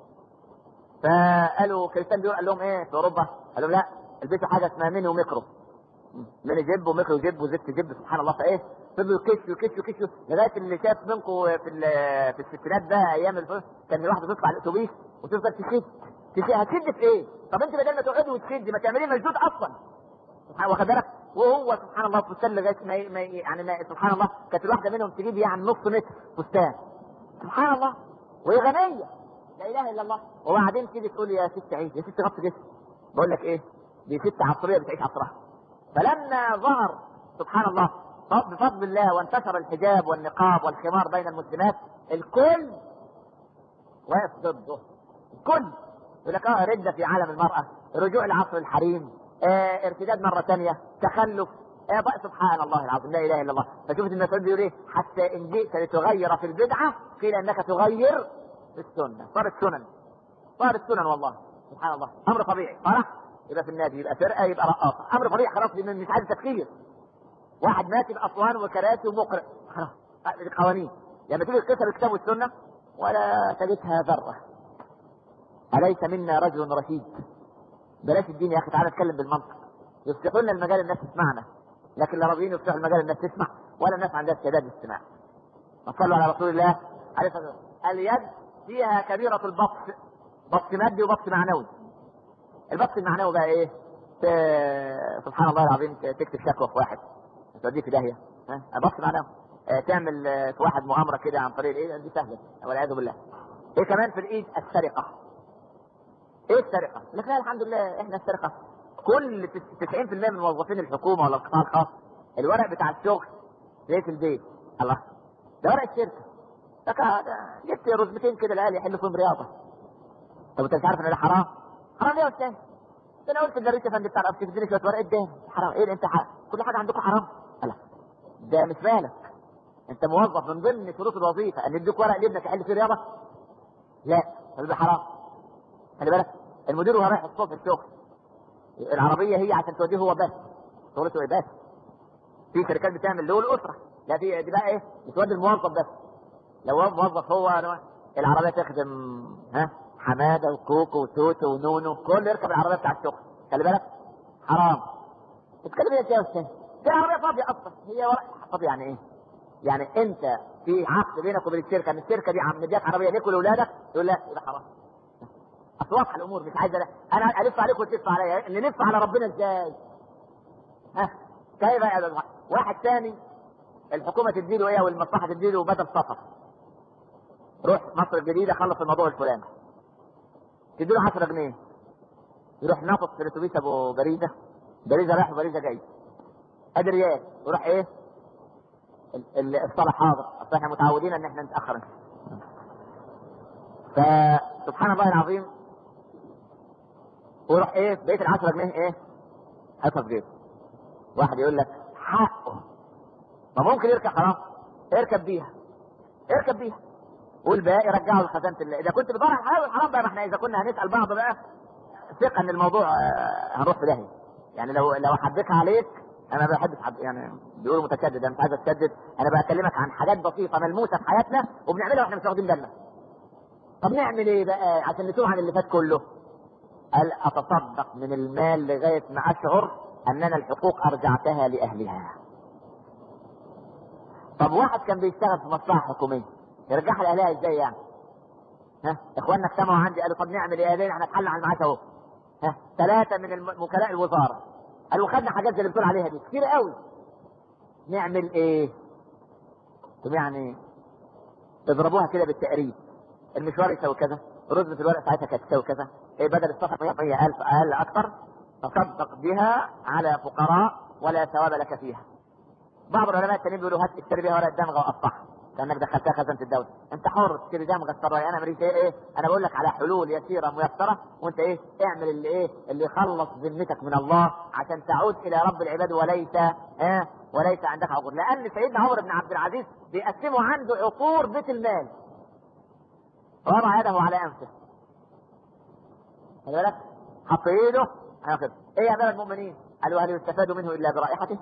فقالوا كريستيان بيقول قال لهم ايه في اوروبا؟ قال لهم لا البسوا حاجه اسمها ميني وميكرو ميني جيب وميكرو جيب وزفت جيب سبحان الله فايه فضلوا يكشوا يكشوا يكشوا لغايه اللي شاف منكم في ال- في الستينات بقى ايام الفلوس كان الواحده تطلع الاتوبيس وتفضل تشد تشد هتشد في ايه؟ طب انت بدل ما تقعدي وتشدي ما تعمليه مشدود اصلا سبحان واخد بالك وهو سبحان الله فستان لغايه ما ي- ما ي- يعني ما سبحان الله كانت الواحده منهم تجيب يعني نص متر فستان سبحان الله وهي غنيه لا اله الا الله وبعدين تيجي تقول يا ست عيش يا ست غطي جسم بقول لك ايه دي ست عصريه بتعيش عصرها فلما ظهر سبحان الله بفضل الله وانتشر الحجاب والنقاب والخمار بين المسلمات الكل واقف ضده الكل يقول لك اه رده في عالم المراه رجوع لعصر الحريم آه ارتداد مره ثانيه تخلف آه بقى سبحان الله العظيم لا اله الا الله فشوف ابن مسعود بيقول ايه حتى ان جئت لتغير في البدعه قيل انك تغير في السنه صارت سنن صارت سنن والله سبحان الله امر طبيعي فرح يبقى في النادي يبقى فرقه يبقى رقاصه امر طبيعي خلاص لأن مش عايز تفكير واحد ماشي باسوان وكراسي ومقرئ خلاص هذه القوانين لما تيجي تكتب الكتاب والسنه ولا تجدها ذره اليس منا رجل رشيد بلاش الدين يا اخي تعالى نتكلم بالمنطق يفتحوا لنا المجال الناس تسمعنا لكن لا راضيين يفتحوا المجال الناس تسمع ولا الناس عندها استعداد للاستماع صلوا على رسول الله عليه الصلاه والسلام اليد فيها كبيره البطش بطش مادي وبطش معنوي البطش المعنوي بقى ايه ت- سبحان الله العظيم ت- تكتب شكوى في واحد توديه في داهيه ها بطش معنوي آه، تعمل آه، في واحد مؤامره كده عن طريق الايد دي سهله والعياذ بالله ايه كمان في الايد السرقه ايه السرقه؟ لك لا الحمد لله احنا السرقه كل تس- 90% من موظفين الحكومه ولا القطاع الخاص الورق بتاع الشغل لقيت البيت الله ده ورق الشركه لك آه، ده جبت رزمتين كده العيال يحلوا فيهم رياضه طب انت مش عارف ان ده حرام؟ حرام ليه يا استاذ؟ ده انا قلت للرئيس يا فندم بتاع الارشيف اديني شويه ورق اداني حرام ايه ده انت حرام. كل حاجه عندكم حرام؟ لا ده مش بالك انت موظف من ضمن شروط الوظيفه ان يديك ورق لابنك يحل فيه رياضه؟ لا ده حرام خلي بالك المدير وهو رايح الصبح الشغل العربيه هي عشان توديه هو بس شغلته ايه بس في شركات بتعمل له الاسره لا في دي بقى ايه بتودي الموظف بس لو هو موظف هو العربيه تخدم ها حماده وكوكو وتوتو ونونو كله يركب العربيه بتاع الشغل خلي بالك حرام تتكلم ايه يا استاذ دي العربيه فاضيه اصلا هي ورق فاضيه يعني ايه يعني انت في عقد بينك وبين الشركه ان الشركه دي عم مديك عربيه ليك ولاولادك يقول لا يبقى حرام اصل واضحه الامور مش عايز أنا- انا الف عليك وتلف عليا نلف على ربنا ازاي؟ ها كيف يا أبو الواحد؟ واحد ثاني الحكومه تديله ايه والمصلحه تديله بدل سفر روح مصر الجديده خلص الموضوع الفلاني تديله 10 جنيه يروح ناطط في الاتوبيس ابو بريده بريده رايح وبريده جاي ادي ريال يروح ايه ال- ال- الصلاه حاضر اصل احنا متعودين ان احنا نتاخر فسبحان الله العظيم ويروح ايه بقيه ال 10 جنيه ايه حطها في جيبه واحد يقول لك حقه ما ممكن يركب حرام اركب بيها اركب بيها والباقي رجعه لخزانه الله اذا كنت بتدور على الحلال والحرام بقى ما احنا اذا كنا هنسال بعض بقى ثقه ان الموضوع آه، هنروح في داهيه يعني لو لو حدثها عليك انا ما بحبش حد يعني بيقولوا متشدد انا مش عايز اتشدد انا بكلمك عن حاجات بسيطه ملموسه في حياتنا وبنعملها واحنا مش واخدين بالنا طب نعمل ايه بقى عشان نتوه عن اللي فات كله قال اتصدق من المال لغايه ما اشعر اننا الحقوق ارجعتها لاهلها طب واحد كان بيشتغل في مصلحه حكوميه يرجعها لاهلها ازاي يعني ها اخواننا اجتمعوا عندي قالوا طب نعمل ايه قالوا احنا نتحل على المعاش اهو ها ثلاثه من الم- وكلاء الوزاره قالوا خدنا حاجات زي اللي بتقول عليها دي كتير قوي نعمل ايه طب يعني اضربوها كده بالتقريب المشوار يساوي كذا رزمة الورق ساعتها كانت تساوي كذا إيه بدل الصفحة 100 ألف أقل أكثر تصدق بها على فقراء ولا ثواب لك فيها بعض العلماء التانيين بيقولوا هات اشتري بيها ورق دمغه وقطعها كانك دخلتها خزانه الدوله انت حر تشتري دمغه تسرع انا مريت ايه ايه انا بقول لك على حلول يسيره ميسره وانت ايه اعمل اللي ايه اللي يخلص ذمتك من الله عشان تعود الى رب العباد وليس اه وليس عندك عقور لان سيدنا عمر بن عبد العزيز بيقسموا عنده عقور بيت المال وضع يده على انفه خلي بالك حط ايده على كده ايه يا امير المؤمنين قالوا هل يستفاد منه الا برائحته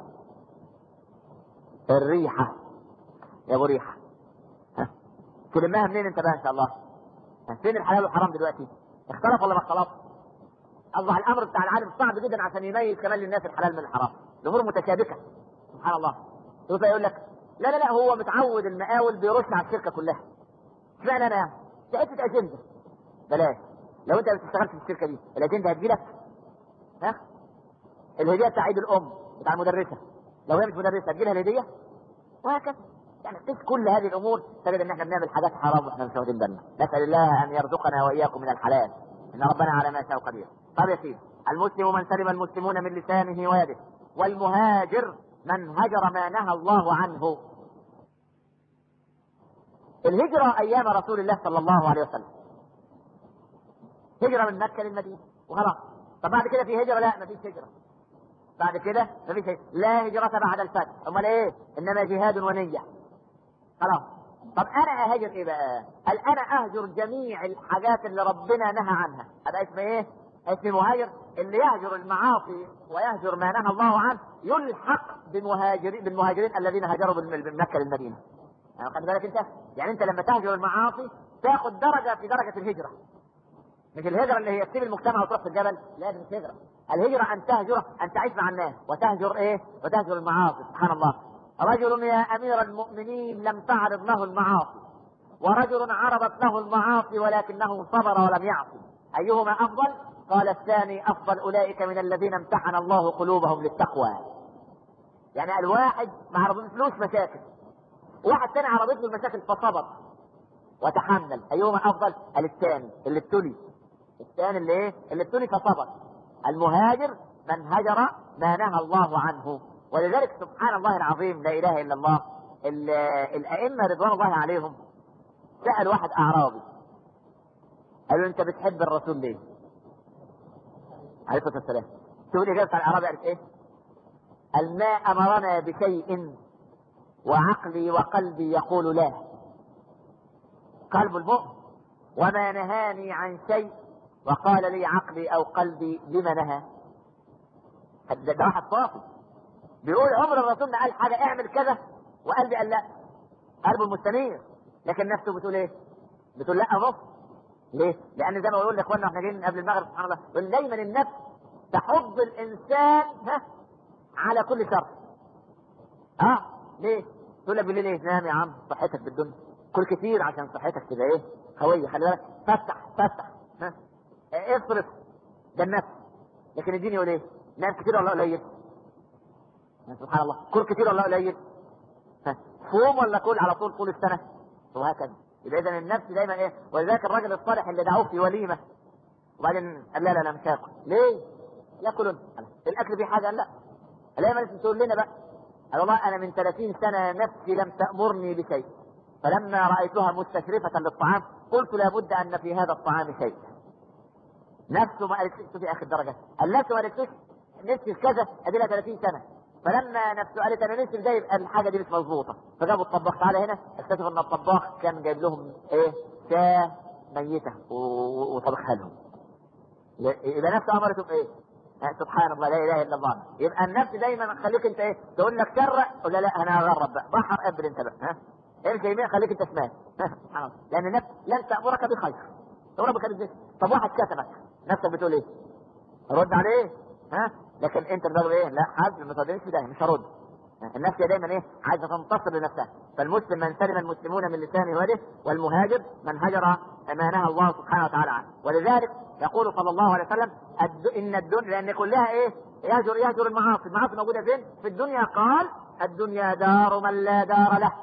الريحه يا ابو ريحه ها تلمها منين انت بقى ان شاء الله ها، فين الحلال والحرام دلوقتي اختلف ولا ما اختلف اصبح الامر بتاع العالم صعب جدا عشان يميز كمان للناس الحلال من الحرام الامور متشابكه سبحان الله شوف يقول لك لا لا لا هو متعود المقاول بيرش على الشركه كلها اشمعنى انا يعني؟ دي حته اجنده بلاش لو انت ما بتشتغلش في الشركه دي الاجنده هتجيلك ها الهديه بتاع عيد الام بتاع المدرسه لو هي مش مدرسه هتجيلها الهديه وهكذا يعني قيس كل هذه الامور تجد ان احنا بنعمل حاجات حرام واحنا مش واخدين بالنا نسال الله ان يرزقنا واياكم من الحلال ان ربنا على ما يشاء قدير طب يا سيدي المسلم من سلم المسلمون من لسانه ويده والمهاجر من هجر ما نهى الله عنه الهجرة أيام رسول الله صلى الله عليه وسلم هجرة من مكة للمدينة وخلاص طب بعد كده في هجرة لا مفيش هجرة بعد كده مفيش هجرة لا هجرة بعد الفتح أمال إيه إنما جهاد ونية خلاص طب أنا أهاجر إيه بقى هل أنا أهجر جميع الحاجات اللي ربنا نهى عنها هذا اسمه إيه اسم مهاجر اللي يهجر المعاصي ويهجر ما نهى الله عنه يلحق بمهاجرين بالمهاجرين الذين هاجروا من مكه للمدينه. يعني خلي بالك انت يعني انت لما تهجر المعاصي تاخذ درجه في درجه الهجره. مش الهجره اللي هي تسيب المجتمع وتروح في الجبل، لا دي مش هجره. الهجره ان تهجر ان تعيش مع الناس وتهجر ايه؟ وتهجر المعاصي سبحان الله. رجل يا امير المؤمنين لم تعرض له المعاصي ورجل عرضت له المعاصي ولكنه صبر ولم يعصي ايهما افضل؟ قال الثاني افضل اولئك من الذين امتحن الله قلوبهم للتقوى يعني الواحد ما عرضتلوش مشاكل واحد ثاني عرضت له المشاكل فصبر وتحمل ايهما افضل قال الثاني اللي ابتلي الثاني اللي ايه اللي ابتلي فصبر المهاجر من هجر ما نهى الله عنه ولذلك سبحان الله العظيم لا اله الا الله الائمه رضوان الله عليهم سال واحد اعرابي قالوا انت بتحب الرسول ليه؟ عليه الصلاه والسلام شوف الاجابه على الاعرابي قالت ايه؟ قال ما امرنا بشيء وعقلي وقلبي يقول لا قلب المؤمن وما نهاني عن شيء وقال لي عقلي او قلبي لما نهى ده, ده واحد صافي بيقول عمر الرسول ما قال حاجه اعمل كذا وقلبي قال لا قلبه مستنير لكن نفسه بتقول ايه؟ بتقول لا نص ليه؟ لأن زي ما بقول لاخواننا واحنا جايين قبل المغرب سبحان الله بقول دايما النفس تحض الإنسان ها على كل شر. اه ليه؟ تقول لك بالليل ايه؟ نام يا عم صحتك بالدنيا. كل كتير عشان صحتك تبقى ايه؟ قوية خلي بالك فتح فتح ها اصرف ده النفس لكن الدين يقول ايه؟ نام كتير ولا قليل؟ سبحان الله كل كتير ولا قليل؟ ها صوم ولا كل على طول طول السنة؟ وهكذا يبقى اذا النفس دايما ايه ولذلك الراجل الصالح اللي دعوه في وليمه وبعدين قال لا لا لا مش هاكل ليه؟ ياكلون الاكل فيه حاجه قال لا لا ما تقول لنا بقى قال والله انا من 30 سنه نفسي لم تامرني بشيء فلما رايتها مستشرفه للطعام قلت لابد ان في هذا الطعام شيء نفسه ما قالتش في اخر درجه قال نفسه ما قالتش نفسي في كذا ادي لها 30 سنه فلما نفسه قالت انا نفسي ده يبقى الحاجه دي مش مظبوطه فجابوا الطباخ تعالى هنا اكتشف ان الطباخ كان جايب لهم ايه شاه ميته وطبخها لهم يبقى نفسه امرته بايه؟ سبحان الله لا اله الا الله يبقى النفس دايما خليك انت ايه تقول لك شرع ولا لا انا هغرب بقى بحر قبل انت بقى ها امشي يمين خليك انت شمال سبحان الله لان النفس لن تامرك بخير تامرك ازاي طب واحد كتبك نفسك بتقول ايه؟ رد عليه ها لكن انت بتقول ايه لا حد ما تقدرش ده مش هرد النفس دايما ايه عايزه تنتصر لنفسها فالمسلم من سلم المسلمون من لسانه ويده والمهاجر من هجر ما نهى الله سبحانه وتعالى عنه ولذلك يقول صلى الله عليه وسلم ان الدنيا لان كلها ايه يهجر يهجر المعاصي المعاصي موجوده فين في الدنيا قال الدنيا دار من لا دار له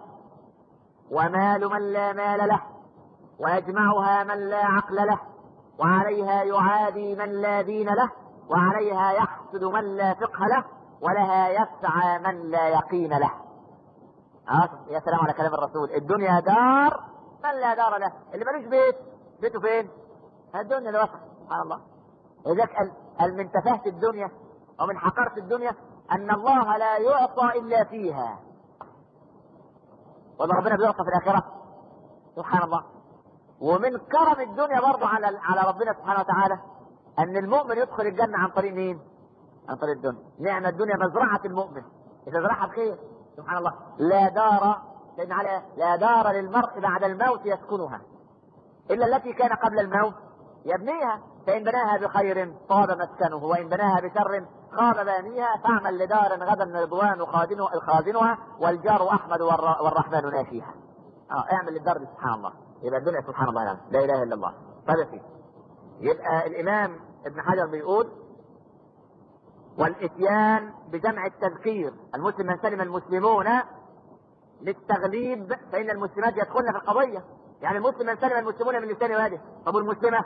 ومال من لا مال له ويجمعها من لا عقل له وعليها يعادي من لا دين له وعليها يحسد من لا فقه له ولها يسعى من لا يقين له آه يا سلام على كلام الرسول الدنيا دار من لا دار له اللي ملوش بيت بيته فين الدنيا اللي وسط سبحان الله لذلك قال من تفاهة الدنيا ومن حقارة الدنيا أن الله لا يعطى إلا فيها ولا ربنا بيعطى في الآخرة سبحان الله ومن كرم الدنيا برضه على على ربنا سبحانه وتعالى ان المؤمن يدخل الجنه عن طريق مين؟ عن طريق الدنيا، نعم الدنيا مزرعه المؤمن، اذا زرعها بخير سبحان الله، لا دار لان على لا دار للمرء بعد الموت يسكنها الا التي كان قبل الموت يبنيها فان بناها بخير طاب مسكنه وان بناها بشر خاب بانيها فاعمل لدار غدا رضوان خادنها خازنها والجار احمد والر- والرحمن ناشيها اه اعمل للدار دي سبحان الله يبقى الدنيا سبحان الله يعني لا اله الا الله طيب يا سيدي يبقى الامام ابن حجر بيقول والاتيان بجمع التذكير المسلم من سلم المسلمون للتغليب فان المسلمات يدخلن في القضيه يعني المسلم من سلم المسلمون من لسان ويده طب والمسلمه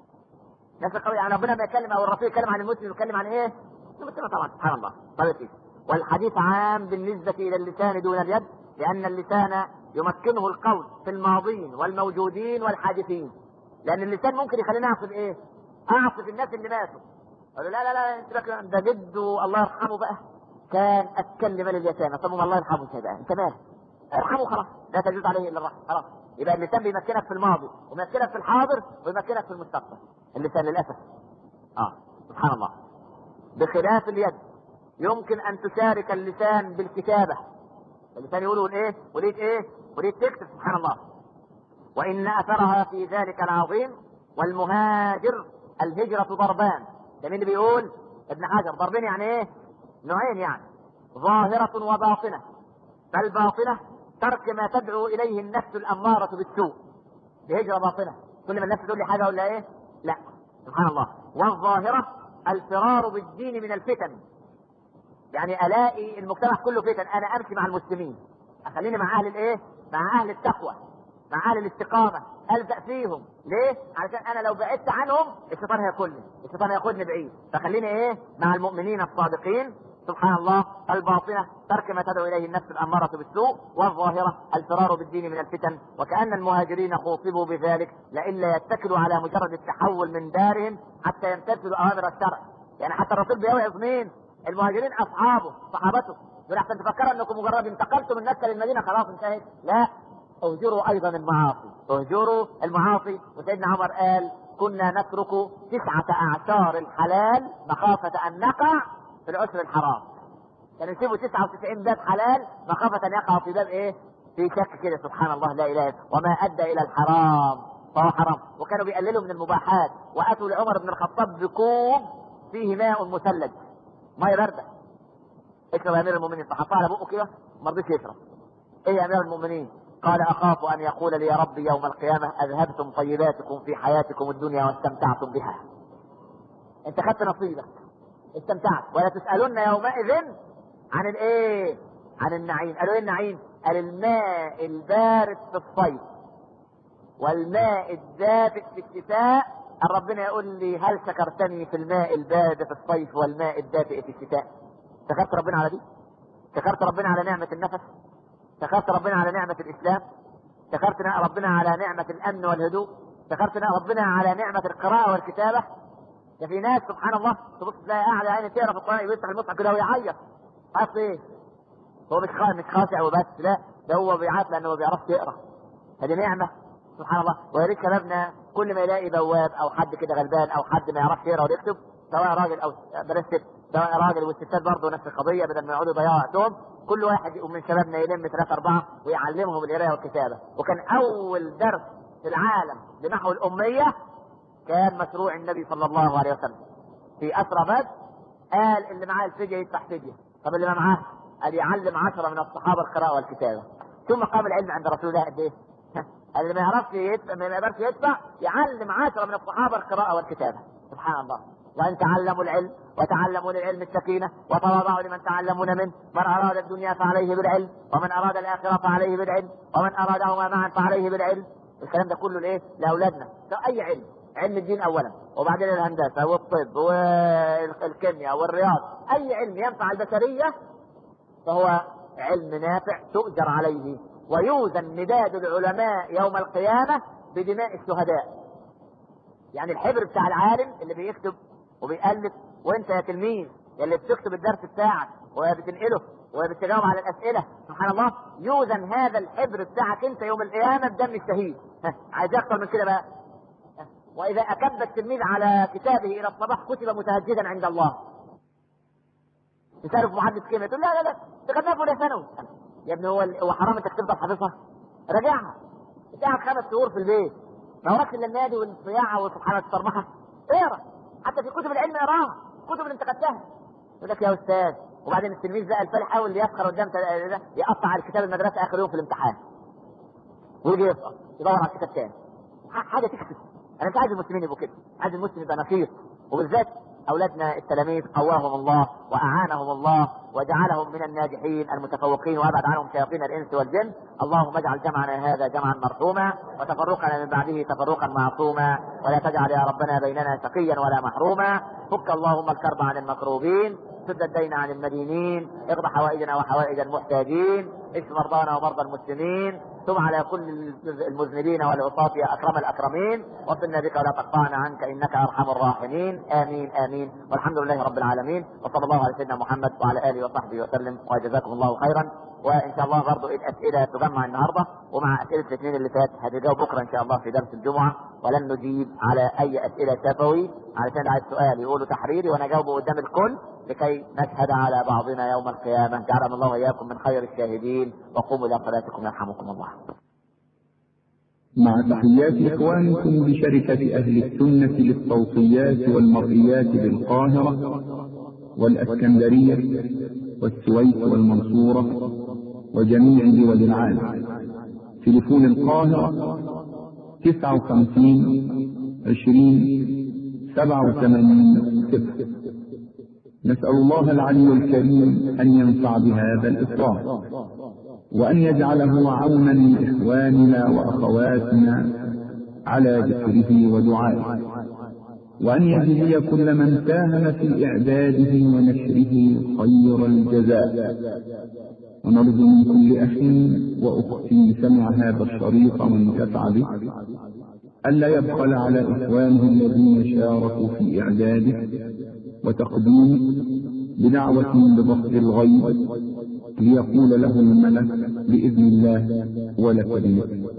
نفس القضيه يعني ربنا ما يتكلم او الرسول يتكلم عن المسلم يتكلم عن ايه؟ المسلمه طبعا سبحان الله طيب يا سيدي. والحديث عام بالنسبه الى اللسان دون اليد لان اللسان يمكنه القول في الماضين والموجودين والحادثين لان اللسان ممكن يخليني اعصب ايه؟ اعصب الناس اللي ماتوا قالوا لا لا لا انت بقى ده جده الله يرحمه بقى كان اتكلم لليتامى طب ما الله يرحمه انت بقى انت مالك ارحمه خلاص لا تجوز عليه الا الرحمه خلاص يبقى اللسان بيمكنك في الماضي ويمكنك في الحاضر ويمكنك في المستقبل اللسان للاسف اه سبحان الله بخلاف اليد يمكن ان تشارك اللسان بالكتابه اللسان يقول ايه وليد ايه وليد تكتب سبحان الله وان اثرها في ذلك العظيم والمهاجر الهجرة ضربان ده مين اللي بيقول ابن حجر ضربين يعني ايه نوعين يعني ظاهرة وباطنة فالباطنة ترك ما تدعو اليه النفس الامارة بالسوء دي هجرة باطنة كل ما النفس تقول لي حاجة ولا ايه لا سبحان الله والظاهرة الفرار بالدين من الفتن يعني الاقي المجتمع كله فتن انا امشي مع المسلمين اخليني مع اهل الايه مع اهل التقوى مع اهل الاستقامه الزق فيهم ليه علشان انا لو بعدت عنهم الشيطان هياكلني الشيطان هياخدني بعيد فخليني ايه مع المؤمنين الصادقين سبحان الله الباطنة ترك ما تدعو إليه النفس الأمارة بالسوء والظاهرة الفرار بالدين من الفتن وكأن المهاجرين خوطبوا بذلك لئلا يتكلوا على مجرد التحول من دارهم حتى يمتثلوا أوامر الشرع يعني حتى الرسول بيوعظ مين المهاجرين أصحابه صحابته يقول أحسن تفكروا أنكم مجرد انتقلتم من مكة للمدينة خلاص انتهت لا اهجروا أيضا المعاصي اهجروا المعاصي وسيدنا عمر قال كنا نترك تسعة أعشار الحلال مخافة أن نقع في العسر الحرام كانوا يسيبوا 99 باب حلال مخافة أن يقعوا في باب إيه؟ في شك كده سبحان الله لا إله إلا وما أدى إلى الحرام فهو حرام وكانوا بيقللوا من المباحات وأتوا لعمر بن الخطاب بكوب فيه ماء مثلج مية باردة اشرب يا أمير المؤمنين فحطها على بقه كده ما رضيش يشرب إيه يا أمير المؤمنين؟ قال أخاف أن يقول لي يا رب يوم القيامة أذهبتم طيباتكم في حياتكم الدنيا واستمتعتم بها أنت خدت نصيبك استمتعت ولا تسألن يومئذ عن الايه عن النعيم قالوا ايه النعيم قال الماء البارد في الصيف والماء الدافئ في الشتاء قال ربنا يقول لي هل شكرتني في الماء البارد في الصيف والماء الدافئ في الشتاء شكرت ربنا على دي شكرت ربنا على نعمة النفس شكرت ربنا على نعمة الإسلام شكرت ربنا على نعمة الأمن والهدوء شكرت ربنا على نعمة القراءة والكتابة ده في ناس سبحان الله تبص تلاقي قاعد عيني تقرا في القرآن يفتح المصحف كده ويعيط عارف ايه؟ هو مش خاشع مش خاشع وبس لا ده هو بيعيط لانه ما بيعرفش يقرا هذه نعمة سبحان الله ويا ريت شبابنا كل ما يلاقي بواب او حد كده غلبان او حد ما يعرفش يقرا ويكتب سواء راجل او بلاش ست سواء راجل والستات برضه نفس القضيه بدل ما يقعدوا يضيعوا وقتهم كل واحد من شبابنا يلم ثلاثة أربعة ويعلمهم القراءة والكتابة وكان أول درس في العالم لنحو الأمية كان مشروع النبي صلى الله عليه وسلم في أسرى بدر قال اللي معاه الفدية يدفع فدية طب اللي ما معاه قال يعلم عشرة من الصحابة القراءة والكتابة ثم قام العلم عند رسول الله قد ايه؟ قال اللي ما يعرفش يدفع ما يقدرش يدفع يعلم عشرة من الصحابة القراءة والكتابة سبحان الله وأن تعلموا العلم وتعلموا للعلم السكينة وتواضعوا لمن تعلمون منه من أراد الدنيا فعليه بالعلم ومن أراد الآخرة فعليه بالعلم ومن أرادهما معا فعليه بالعلم الكلام ده كله لإيه؟ لأولادنا أي علم علم الدين اولا وبعدين الهندسه والطب والكيمياء والرياض اي علم ينفع البشريه فهو علم نافع تؤجر عليه ويوزن مداد العلماء يوم القيامه بدماء الشهداء يعني الحبر بتاع العالم اللي بيكتب وبيألف وانت يا تلميذ اللي بتكتب الدرس بتاعك وبتنقله وبتجاوب على الاسئله سبحان الله يوزن هذا الحبر بتاعك انت يوم القيامه بدم الشهيد عايز اكتر من كده بقى واذا اكب التلميذ على كتابه الى الصباح كتب متهجدا عند الله تسأله في محدث كيمياء تقول لا لا لا انت خدناها في اولى ثانوي يا ابني هو هو حرام انك تفضل حافظها راجعها انت قاعد خمس شهور في البيت ما وراكش الا النادي والصياعه وسبحان الصرمحه اقرا حتى في كتب العلم اقراها كتب اللي انت خدتها يقول لك يا استاذ وبعدين التلميذ بقى الفالح يحاول يفخر قدام تل- ده يقطع على كتاب المدرسه اخر يوم في الامتحان ويجي يسقط يدور على الكتاب تاني ح- حاجه تكسب انا مش عايز المسلمين يبقوا كده عايز المسلم يبقى نشيط وبالذات اولادنا التلاميذ قواهم الله واعانهم الله وجعلهم من الناجحين المتفوقين وابعد عنهم شياطين الانس والجن اللهم اجعل جمعنا هذا جمعا مرحوما وتفرقنا من بعده تفرقا معصوما ولا تجعل يا ربنا بيننا شقيا ولا محروما فك اللهم الكرب عن المكروبين سد الدين عن المدينين اقض حوائجنا وحوائج المحتاجين اشف مرضانا ومرضى المسلمين تب على كل المذنبين والعصاة يا اكرم الاكرمين وصلنا بك ولا تقطعنا عنك انك ارحم الراحمين امين امين والحمد لله رب العالمين وصلى الله على سيدنا محمد وعلى اله وصحبه وسلم وجزاكم الله خيرا وان شاء الله برضه الاسئله تجمع النهارده ومع اسئله الاثنين اللي فات هتجاوب بكره ان شاء الله في درس الجمعه ولن نجيب على اي اسئله شفوي علشان عايز سؤال يقوله تحريري وانا اجاوبه قدام الكل لكي نشهد على بعضنا يوم القيامه جعلنا الله واياكم من خير الشاهدين وقوموا الى صلاتكم يرحمكم الله. مع تحيات إخوانكم بشركة أهل السنة للصوتيات والمرئيات بالقاهرة والأسكندرية والسويس والمنصورة وجميع دول العالم تليفون القاهرة تسعة وخمسين عشرين سبعة وثمانين صفر نسأل الله العلي الكريم أن ينفع بهذا الإصرار وأن يجعله عونا لإخواننا وأخواتنا على ذكره ودعائه وأن يجزي كل من ساهم في إعداده ونشره خير الجزاء ونرجو من كل أخ وأخت سمع هذا الشريط وانتفع به ألا يبخل على إخوانه الذين شاركوا في إعداده وتقديمه بدعوة ببسط الغيب ليقول له الملك بإذن الله ولك بمثل